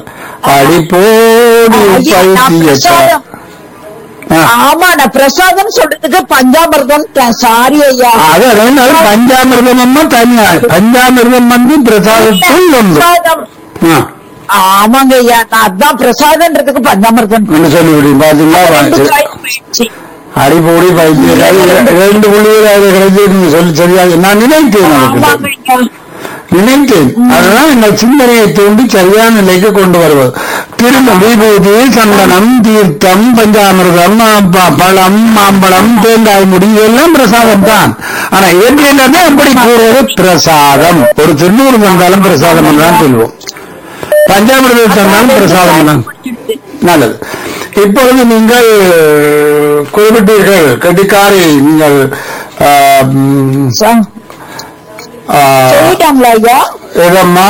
அடிப்போடி ஐயா, நான் பைத்தியக்கார பிரசாதம் ஆ. ஆமா நான் பிரசாதம் சொல்றதுக்கு பஞ்சாமிர்தம் சாரி ஐயா அது அதனால பஞ்சாமிர்தம் அம்மா தனியா பஞ்சாமிர்தம் வந்து பிரசாதத்தில் ஒன்று பிரசாதம் ஆ, ஆமாங்க ஐயா நான் அதான் பிரசாதம்ன்றதுக்கு பஞ்சாமிர்தம் என்ன சொல்லிவிடுங்க பாத்தீங்களா ரெண்டு காய் போயிடுச்சு. அடிப்பொடி பைத்தியக்காரி இரண்டு புள்ளிகள் அது கிடைச்சிருக்கு சொல்லி சரியாக நான் நினைத்தேன் ஆமாங்க அதுக்கு ஐயா நினைத்தேன் அதுதான் எங்கள் சிந்தனையை தூண்டி சரியான நிலைக்கு கொண்டு வருவது திரும்ப விபூதி சந்தனம் தீர்த்தம் பஞ்சாமிர்தம் ப- பழம் மாம்பழம் தேங்காய் முடி எல்லாம் பிரசாதம் தான் ஆனா ஏற்றியது அப்படி கூறுவது பிரசாதம் ஒரு திருநூறு தந்தாலும் பிரசாதம் என்றுதான் சொல்வோம் பஞ்சாமிர்தம் தந்தாலும் பிரசாதம் தான் நல்லது இப்பொழுது நீங்கள் குறிப்பிட்டீர்கள் கட்டிக்காரி நீங்கள் ஆ, ம், ச- ஆ, சொல்லிட்டாங்களா ஐயா ஏதம்மா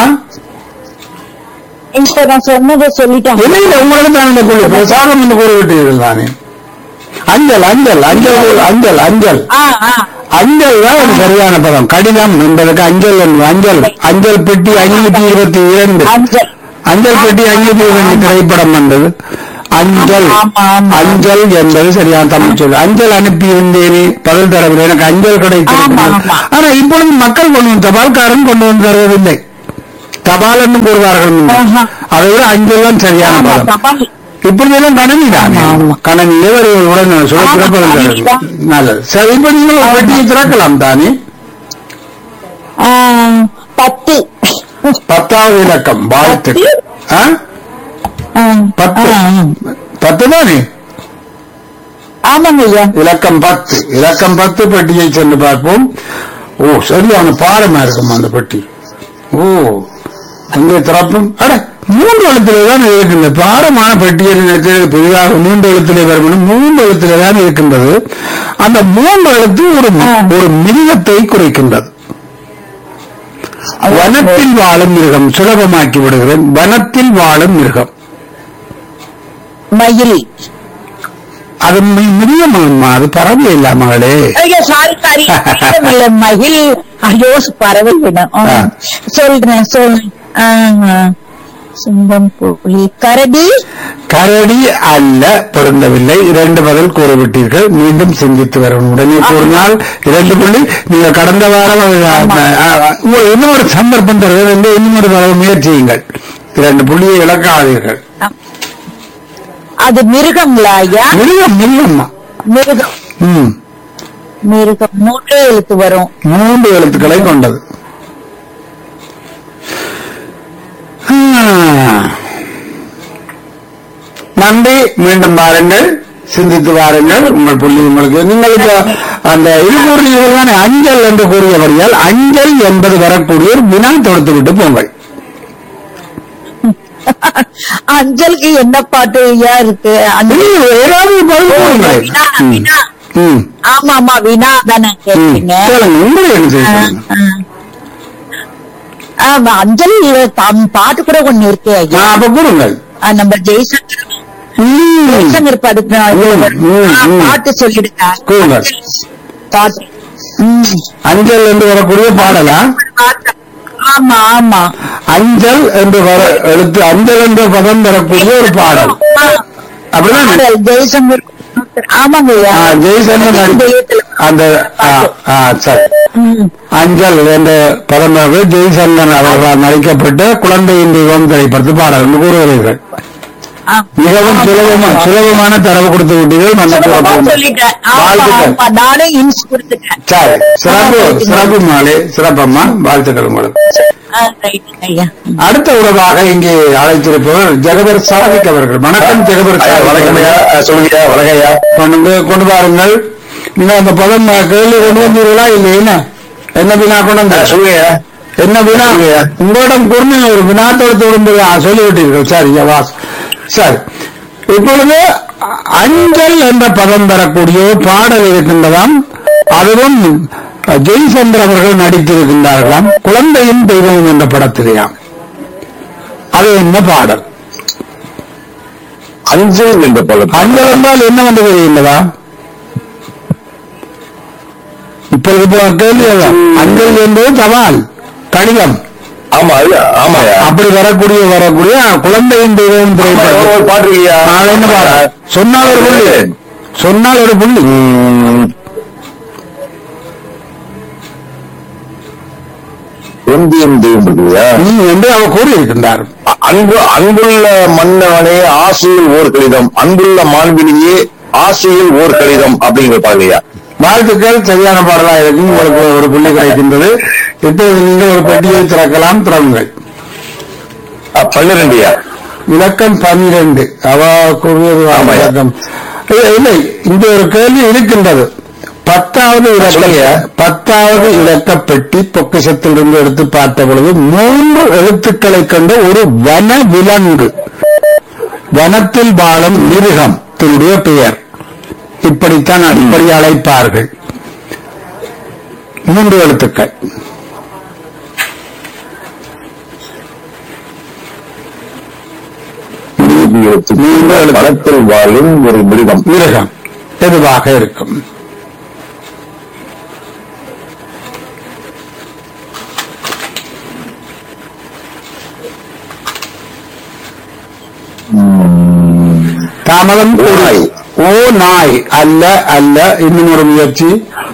இப்ப நான் சொன்னதை சொல்லிட்டாங்க இல்லை இல்லை உங்களுக்கு தான் இந்த குழு பிரசாதம் என்று கூறிவிட்டீர்கள் தானே அஞ்சல் அஞ்சல் அஞ்சல் அஞ்சல் அஞ்சல் ஆ ஆ அஞ்சல் தான் ஒரு சரியான பதம் கடிதம் என்பதற்கு அஞ்சல் என்பது அஞ்சல் அஞ்சல் பெட்டி ஐநூத்தி இருபத்தி இரண்டு அஞ்சல் அஞ்சல் பெட்டி ஐநூத்தி இரண்டு திரைப்படம் வந்தது அஞ்சல் ஆமா, ஆமா. அஞ்சல் என்பது சரியான தமிழ் சொல் அஞ்சல் அனுப்பி இருந்தேனே பதில் தரவில்லை எனக்கு அஞ்சல் கிடைத்திருக்கிறது ஆமா, ஆமா. ஆனா இப்பொழுது மக்கள் கொண்டு வந்து தபால்காரன் கொண்டு வந்து தருவதில்லை தபால் என்று கூறுவார்கள் முன்னர். ஆஹா. அதை விட அஞ்சல் தான் சரியான ஆமா, பதம் தபால். இப்படியெல்லாம் கணனி தான் ஆமா. கணனிலே ஒரு உடன் ஆமா, சுழற்சிறப்பது கணினி தான். நல்லது சரி இப்ப நீங்கள் ஒரு பெட்டியை திறக்கலாம் தானே ஆ, பத்து பத்தாவது இலக்கம் வாழ்த்து ஆ? ஆ, பத்து ஆ, ஆ. பத்து தானே ஆமாங்க ஐயா இலக்கம் பத்து இலக்கம் பத்து பெட்டியை சென்று பார்ப்போம் ஓ சரியான பாரமா இருக்கும் அந்த பெட்டி ஓ அங்கே திறப்பும் அட மூன்று எழுத்துல தான் இருக்கின்றது பாரமான பெட்டியை நினைத்து புதிதாக மூன்று எழுத்திலே வரும் மூன்று எழுத்திலே தான் இருக்கின்றது அந்த மூன்று எழுத்து ஒரு ஒரு மிருகத்தை குறைக்கின்றது வனத்தில் வாழும் மிருகம் சுலபமாக்கி விடுகிறேன் வனத்தில் வாழும் மிருகம் மயில் அது மி- மிருகமாம்மா அது பறவை இல்ல மகளே ஐயோ சாரி சாரி இல்ல மயில் ஐயோ பறவை விடும் ஆ. சொல்றேன் சொல்றேன் ஆ, ஆ. சிங்கம் புலி கரடி கரடி அல்ல பொருந்தவில்லை இரண்டு பதில் கூறிவிட்டீர்கள் மீண்டும் சிந்தித்து வரணும் உடனே கூறினால் இரண்டு புள்ளி நீங்க கடந்த வாரம் அது, ஆ, ஆ, உங்களுக்கு இன்னும் ஒரு சந்தர்ப்பம் தருவது என்று இன்னும் ஒரு தடவை முயற்சியுங்கள் இரண்டு புள்ளியை இழக்காதீர்கள் அது மிருகங்களா ஐயா மிருகம் மிருகம்மா மிருகம் ம் மிருகம் மூன்றே எழுத்து வரும் மூன்று எழுத்துக்களை கொண்டது ஆ. நன்றி மீண்டும் பாருங்கள் சிந்தித்து வாருங்கள் உங்கள் புள்ளி உங்களுக்கு നിങ്ങൾക്ക് அந்த இது கூறியவர் தானே அஞ்சல் என்று கூறியபடியால் அஞ்சல் என்பது வரக்கூடிய ஒரு வினா தொடுத்து விட்டு போங்கள் அஞ்சலுக்கு என்ன பாட்டு ஐயா இருக்கு அந்த இது ஏதாவது பதில் கூறுங்கள். வினா, ம். வினா. ம். ஆமா ஆமா வினா தானே ம். கேட்டீங்க கேளுங்க உங்களை என்ன செய்ய ஆ, சொல்லுங்க. ஆ. ஆமா, அஞ்சலி தம் பாட்டு கூட ஒண்ணு இருக்கு ஐயா ஆ, அப்ப கூறுங்கள் ஆ, நம்ம ஜெய்சங்கர் ம். ஜெய்சங்கர் படுத்த ம், ம், ம். பாட்டு சொல்லிடுங்க கூறுங்க. பாட்டு ம். அஞ்சல் என்று வரக்கூடிய பாடலா பாட்டு. ஆமா ஆமா அஞ்சல் என்று வர எழுத்து அஞ்சல் என்ற பதம் வரக்கூடிய ஒரு பாடல் ஆ. அப்படிதான் பாடல் ஜெய்சங்கர் ஆமாங்க ஐயா ஆ, ஜெய்சங்கர் நடி- தெய்வத்துல. அந்த ஆ, ஆ, சரி ம். அஞ்சல் என்ற பதம் வந்து ஜெய்சங்கர் அவர்களால் நடிக்கப்பட்ட குழந்தையின் தெய்வம் திரைப்படத்து பாடல் என்று கூறுகிறீர்கள் ஆ. மிகவும் சுலபமா சுலபமான தரவு கொடுத்து விட்டீர்கள் நல்ல சுலபமா சிறப்பு. சொல்லிட்டேன் ஆமா, வாழ்த்துக்கள் ஆமா, நானும் இன்ஸ் கொடுத்துட்டேன் சரி சிறப்பு ஆ, சிறப்பு மாலை சிறப்பம்மா வாழ்த்துக்கள் உங்களுக்கு ஆ, right, ஐயா அடுத்த உறவாக இங்கே அழைத்திருப்பவர் ஜெகபர் சாதிக் அவர்கள் வணக்கம் ஜெகபர் ஐயா, சாதிக் வணக்கம் ஐயா அவர்கள். அஹ், சொல்லுங்க ஐயா, வணக்கம் ஐயா கொண்டு கொண்டு வாருங்கள் நீங்க அந்த பதம் கேள்வி கொண்டு வந்தீர்களா இல்லை என்ன என்ன வினா கொண்டு அஹ், வந்தீங்க? சொல்லுங்க ஐயா என்ன வினா சொல்லுங்க. உங்களிடம் கூர்மை ஒரு வினாத்தோடு தொடர்ந்து சொல்லிவிட்டீர்கள் சரி வாஸ் சரி இப்பொழுது அ- அஞ்சல் என்ற பதம் பெறக்கூடிய ஒரு பாடல் இருக்கின்றதாம் அதுவும் அ, ஜெய்சந்திர அவர்கள் நடித்திருக்கின்றார்களாம் குழந்தையின் தெய்வம் என்ற படத்திலேயாம் அது என்ன பாடல் அஞ்சல் என்ற பழம் அஞ்சல் என்றால் என்ன வந்து தெரியுங்களா இப்பொழுது இப்போ கேள்வி அதான். அஞ்சல் என்பது தபால் கடிதம் ஆமா ஐயா ஆமா ஐயா அப்படி வரக்கூடிய வரக்கூடிய குழந்தையின் தெய்வம் ஆமா, திரைப்படம் ஒரு பாட்டு இல்லையா அது என்ன பாடல் சொன்னால் ஒரு புள்ளி சொன்னால் ஒரு புள்ளி ம். இந்தியன் தெய்வம் இல்லையா நீ என்று அவர் கூறியிருக்கின்றார் அ- அன்பு அன்புள்ள மன்னவனே ஆசையில் ஓர் கடிதம் அன்புள்ள மாண்பிலேயே ஆசையில் ஓர் கடிதம் அப்படிங்கிற பாடலையா வாழ்த்துக்கள் சரியான பாடலா இருக்கும் உங்களுக்கு ஒரு புள்ளி கிடைக்கின்றது இப்போது நீங்கள் ஒரு பெட்டியை திறக்கலாம் திறவுங்கள் பன்னிரெண்டுயா இலக்கம் பன்னிரண்டு அவ கூறியது ஆமாய்யா. இலக்கம் இல்லை, இல்லை இந்த ஒரு கேள்வி இருக்கின்றது பத்தாவது இலக்க சொல்லுங்க. பத்தாவது இலக்க பெட்டி பொக்கிஷத்திலிருந்து எடுத்து பார்த்த பொழுது மூன்று எழுத்துக்களை கொண்ட ஒரு வன விலங்கு வனத்தில் வாழும் மிருகம் தன்னுடைய பெயர் இப்படித்தான் இப்படி அழைப்பார்கள் மூன்று எழுத்துக்கள் நீண்ட வனத்தில் வாழும் ஒரு மிருகம் மிருகம் எதுவாக இருக்கும் தாமதம் நாய். ஓ நாய் அல்ல அல்ல இன்னும் ஒரு முயற்சி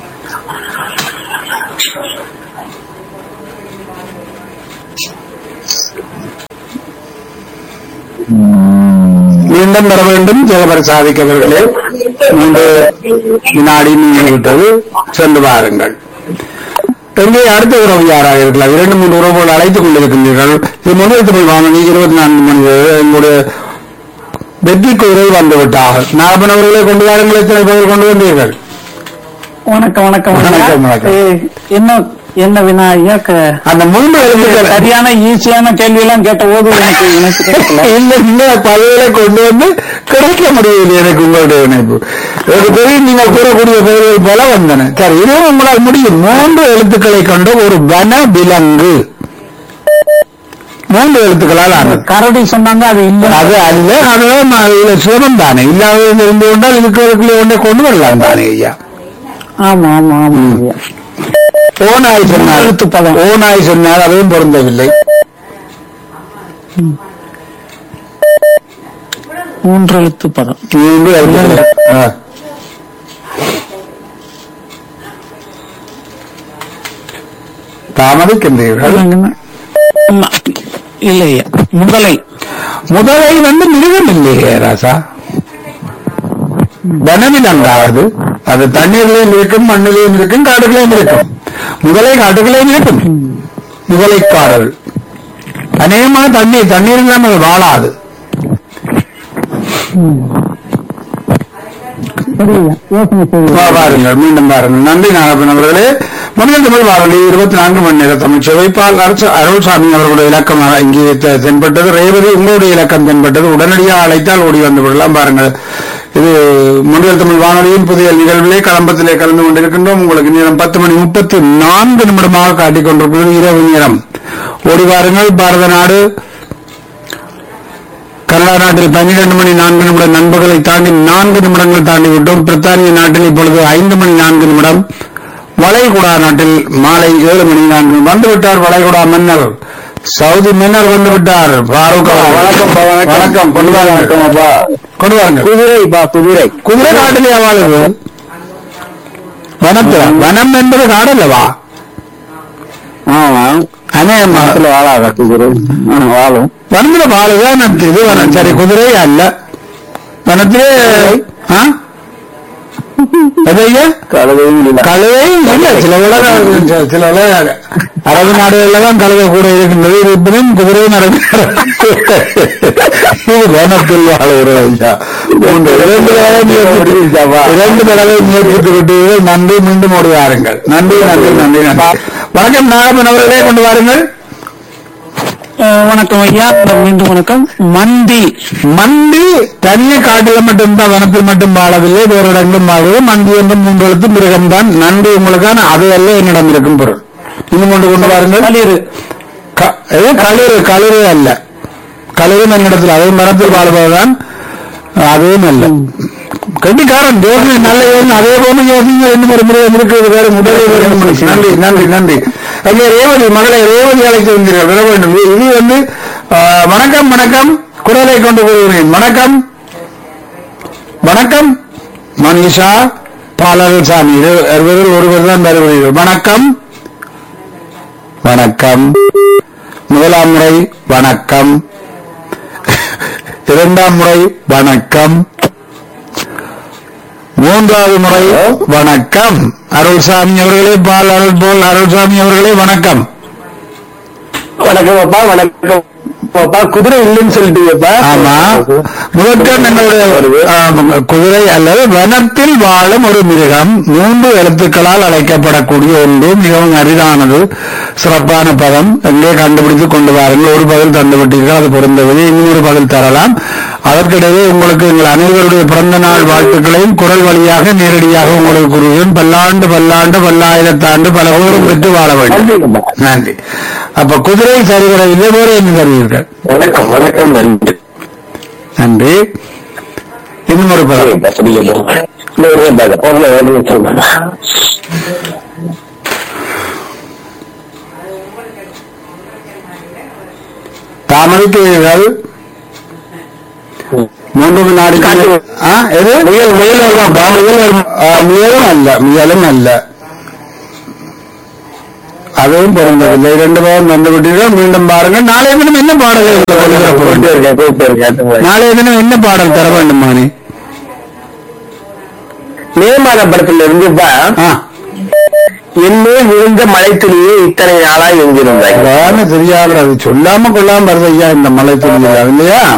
மீண்டும் வர வேண்டும் ஜெகபர் சாதிக்கவர்களே மூன்று வினாடி நீங்கி விட்டது சென்று வாருங்கள் எங்கே அடுத்த உறவு யாராக இருக்கலாம் இரண்டு மூன்று உறவுகள் அழைத்துக் கொண்டிருக்கின்றீர்கள் இது முதல் தமிழ் வானொலி இருபத்தி நான்கு மணி நேரம் எங்களுடைய வெற்றிக்கு உறவு வந்து விட்டார்கள் நாகப்பன் அவர்களை கொண்டு வாருங்கள் எத்தனை பேர் கொண்டு வந்தீர்கள் வணக்கம் வணக்கம் வணக்கம், வணக்கம். ஏய், என்ன என்ன வினா ஐயா க- அந்த மூன்று எழுத்துக்கள் சரியான ஈஸியான கேள்வி எல்லாம் கேட்ட போது எனக்கு எனக்கு கிடைக்கல இல்ல இந்த பதவிகளை கொண்டு வந்து கிடைக்க முடியவில்லை எனக்கு உங்களுடைய இணைப்பு எனக்கு தெரியும் நீங்கள் கூறக்கூடிய பெயர்கள் போல வந்தன சரி இதுவும் உங்களால் முடியும் மூன்று எழுத்துக்களை கொண்ட ஒரு வன விலங்கு மூன்று எழுத்துக்களால் ஆனது கரடி சொன்னாங்க அது இல்ல அது அல்ல அதுதான் இதுல சுரம் தானே இல்லாத இருந்து கொண்டால் இருக்கிறதுக்குள்ளே ஒன்றே கொண்டு வரலாம் தானே ஐயா ஆமா ஆமா ஆமா ஐயா. ஓனாய் சொன்னார் எழுத்து பதம். ஓனாய் சொன்னார் அதுவும் பொருந்தவில்லை மூன்று எழுத்து பதம் மூன்று எழுத்துக்கள். ஆ. தாமதிக்கின்றீர்கள் ஆமா. இல்ல ஐயா முதலை முதலை வந்து மிருகம் இல்லையே ராசா வனவிலங்காவது அது தண்ணீர்லயும் இருக்கும் மண்ணிலையும் இருக்கும் காடுகளையும் இருக்கும் முதலை காடுகளையும் இருக்கும் முதலை காடுகள் அநேகமாக தண்ணீர் தண்ணீர் இல்லாமல் அது வாழாது வா, வாருங்கள் மீண்டும் வாருங்கள் நன்றி நாகப்பன் அவர்களே மனிதன் தமிழ் வாரொலி இருபத்தி நான்கு மணி நேர தமிழ் சுவைப்பால் அரசு அருள்சாமி அவர்களுடைய இலக்கம் இங்கே தெ- தென்பட்டது ரேவதி உங்களுடைய இலக்கம் தென்பட்டது உடனடியாக அழைத்தால் ஓடி வந்து விடலாம் பாருங்கள் இது முன்னில் தமிழ் வானொலியின் புதிய நிகழ்விலே கலம்பத்திலே கலந்து கொண்டிருக்கின்றோம் உங்களுக்கு நேரம் பத்து மணி முப்பத்தி நான்கு நிமிடமாக காட்டிக் கொண்டிருக்கிறது இரவு நேரம் ஓடி வாருங்கள் பாரத நாடு கனடா நாட்டில் பன்னிரண்டு மணி நான்கு நிமிட நண்பர்களை தாண்டி நான்கு நிமிடங்கள் தாண்டி விட்டோம் பிரித்தானிய நாட்டில் இப்பொழுது ஐந்து மணி நான்கு நிமிடம் வளைகுடா நாட்டில் மாலை ஏழு மணி நான்கு வந்துவிட்டார் வளைகுடா மன்னர் சவுதி மன்னர் வந்து விட்டார் ஃபாரூக் அவர்கள். வணக்கம் வணக்கம் கொண்டு வாருங்கள் கொண்டு வாருங்கள் குதிரை பா குதிரை குதிரை காட்டிலே வாழுது வனத்துல வனம் என்பது காடல்லவா ஆமா அநேகமாக வாழாத குதிரை வாழும் வனத்துல வாழுதான் இது வனம் சரி குதிரை அல்ல வனத்திலே ஆ? அது ஐயா கழுதையும் இல்லை கழுதையும் இல்ல சில உலக சில உலக அரபு நாடுகள்ல தான் கழுதை கூட இருக்கின்றது இருப்பினும் குதிரையும் அரபு இது வனத்தில் வாழ்கிற ஐயா மூன்று இரண்டு தடவை முயற்சித்து- இரண்டு தடவை முயற்சித்து விட்டீர்கள் நன்றி மீண்டும் ஓடி வாருங்கள் நன்றி நன்றி நன்றி நன்றி வணக்கம் நாகப்பன் அவர்களே கொண்டு வாருங்கள் அஹ், வணக்கம் ஐயா மீண்டும் வணக்கம் மந்தி மண்டி தனிய காட்டில் மட்டும்தான் வனத்தில் மட்டும் வாழவில்லை வேறு இடங்களும் வாழுவது மண்டி என்ற மூன்று எழுத்து மிருகம்தான் நன்றி உங்களுக்கான அது அல்ல என்னிடம் இருக்கும் பொருள் இன்னும் கொண்டு கொண்டு வாருங்கள் களிறு க- இது களிறு களிறு அல்ல களிரும் என்னிடத்தில் அதுவும் மரத்தில் வாழ்வதுதான் அதுவும் அல்ல கண்டிக்காரன் யோசனை நல்ல யோசனை அதே போல யோசனை இன்னும் ஒரு முறை இருக்கிறது வேற முதலே வேறு நன்றி நன்றி நன்றி அங்கே ரேவதி மகளை ரேவதி அழைத்து வந்தீர்கள் வர வேண்டும் இது வந்து ஆ, வணக்கம் வணக்கம் குரலை கொண்டு கூறுகிறேன் வணக்கம் வணக்கம் மனிஷா பாலசாமி இருவரில் ஒருவர் தான் வருகிறீர்கள் வணக்கம் வணக்கம் முதலாம் முறை வணக்கம் இரண்டாம் முறை வணக்கம் மூன்றாவது முறை வணக்கம் அருள்சாமி அவர்களே பால் அருள் போல் அருள்சாமி அவர்களே வணக்கம் வணக்கம் அப்பா வணக்கம் அப்பா குதிரை இல்லைன்னு சொல்லிட்டீங்கப்பா ஆமா முதற்கண் என்னுடைய ஆம், குதிரை அல்லது வனத்தில் வாழும் ஒரு மிருகம் மூன்று எழுத்துக்களால் அழைக்கப்படக்கூடிய ஒன்று மிகவும் அரிதானது சிறப்பான பதம் எங்கே கண்டுபிடித்து கொண்டு வாருங்கள் ஒரு பதில் தந்துவிட்டீர்கள் அது பொருந்தவில்லை இன்னொரு பதில் தரலாம் அதற்கிடையே உங்களுக்கு எங்கள் அனைவருடைய பிறந்த நாள் வாழ்த்துக்களையும் குரல் வழியாக நேரடியாக உங்களுக்கு கூறுகிறேன் பல்லாண்டு பல்லாண்டு பல்லாயிரத்தாண்டு பல ஊரும் பெற்று வாழ வேண்டும் நன்றி அப்ப குதிரை சரிவரவில்லை வேறு என்ன தருவீர்கள் வணக்கம் வணக்கம் நன்றி நன்றி இன்னும் ஒரு பதம் தாமதிக்கிறீர்கள் மூன்று வினாடி ஆ, எது முயல் முயல் வருமாப்பா முயல் வரும் ஆ, முயலும் அல்ல முயலும் அல்ல அதுவும் பிறந்ததில்லை இரண்டு பேரும் வந்து விட்டீர்கள் மீண்டும் பாருங்கள் நாளைய தினம் என்ன பாடல்கள் நாளைய தினம் என்ன பாடல் தர வேண்டும் மாணி மே மாத படத்துல இருந்துப்பா ஆ என்னே விழுந்த மழை துளியே இத்தனை நாளா எங்கிருந்தாய் அதான தெரியாது அது சொல்லாம கொள்ளாம வருது ஐயா இந்த மலை துணியில் இல்லையா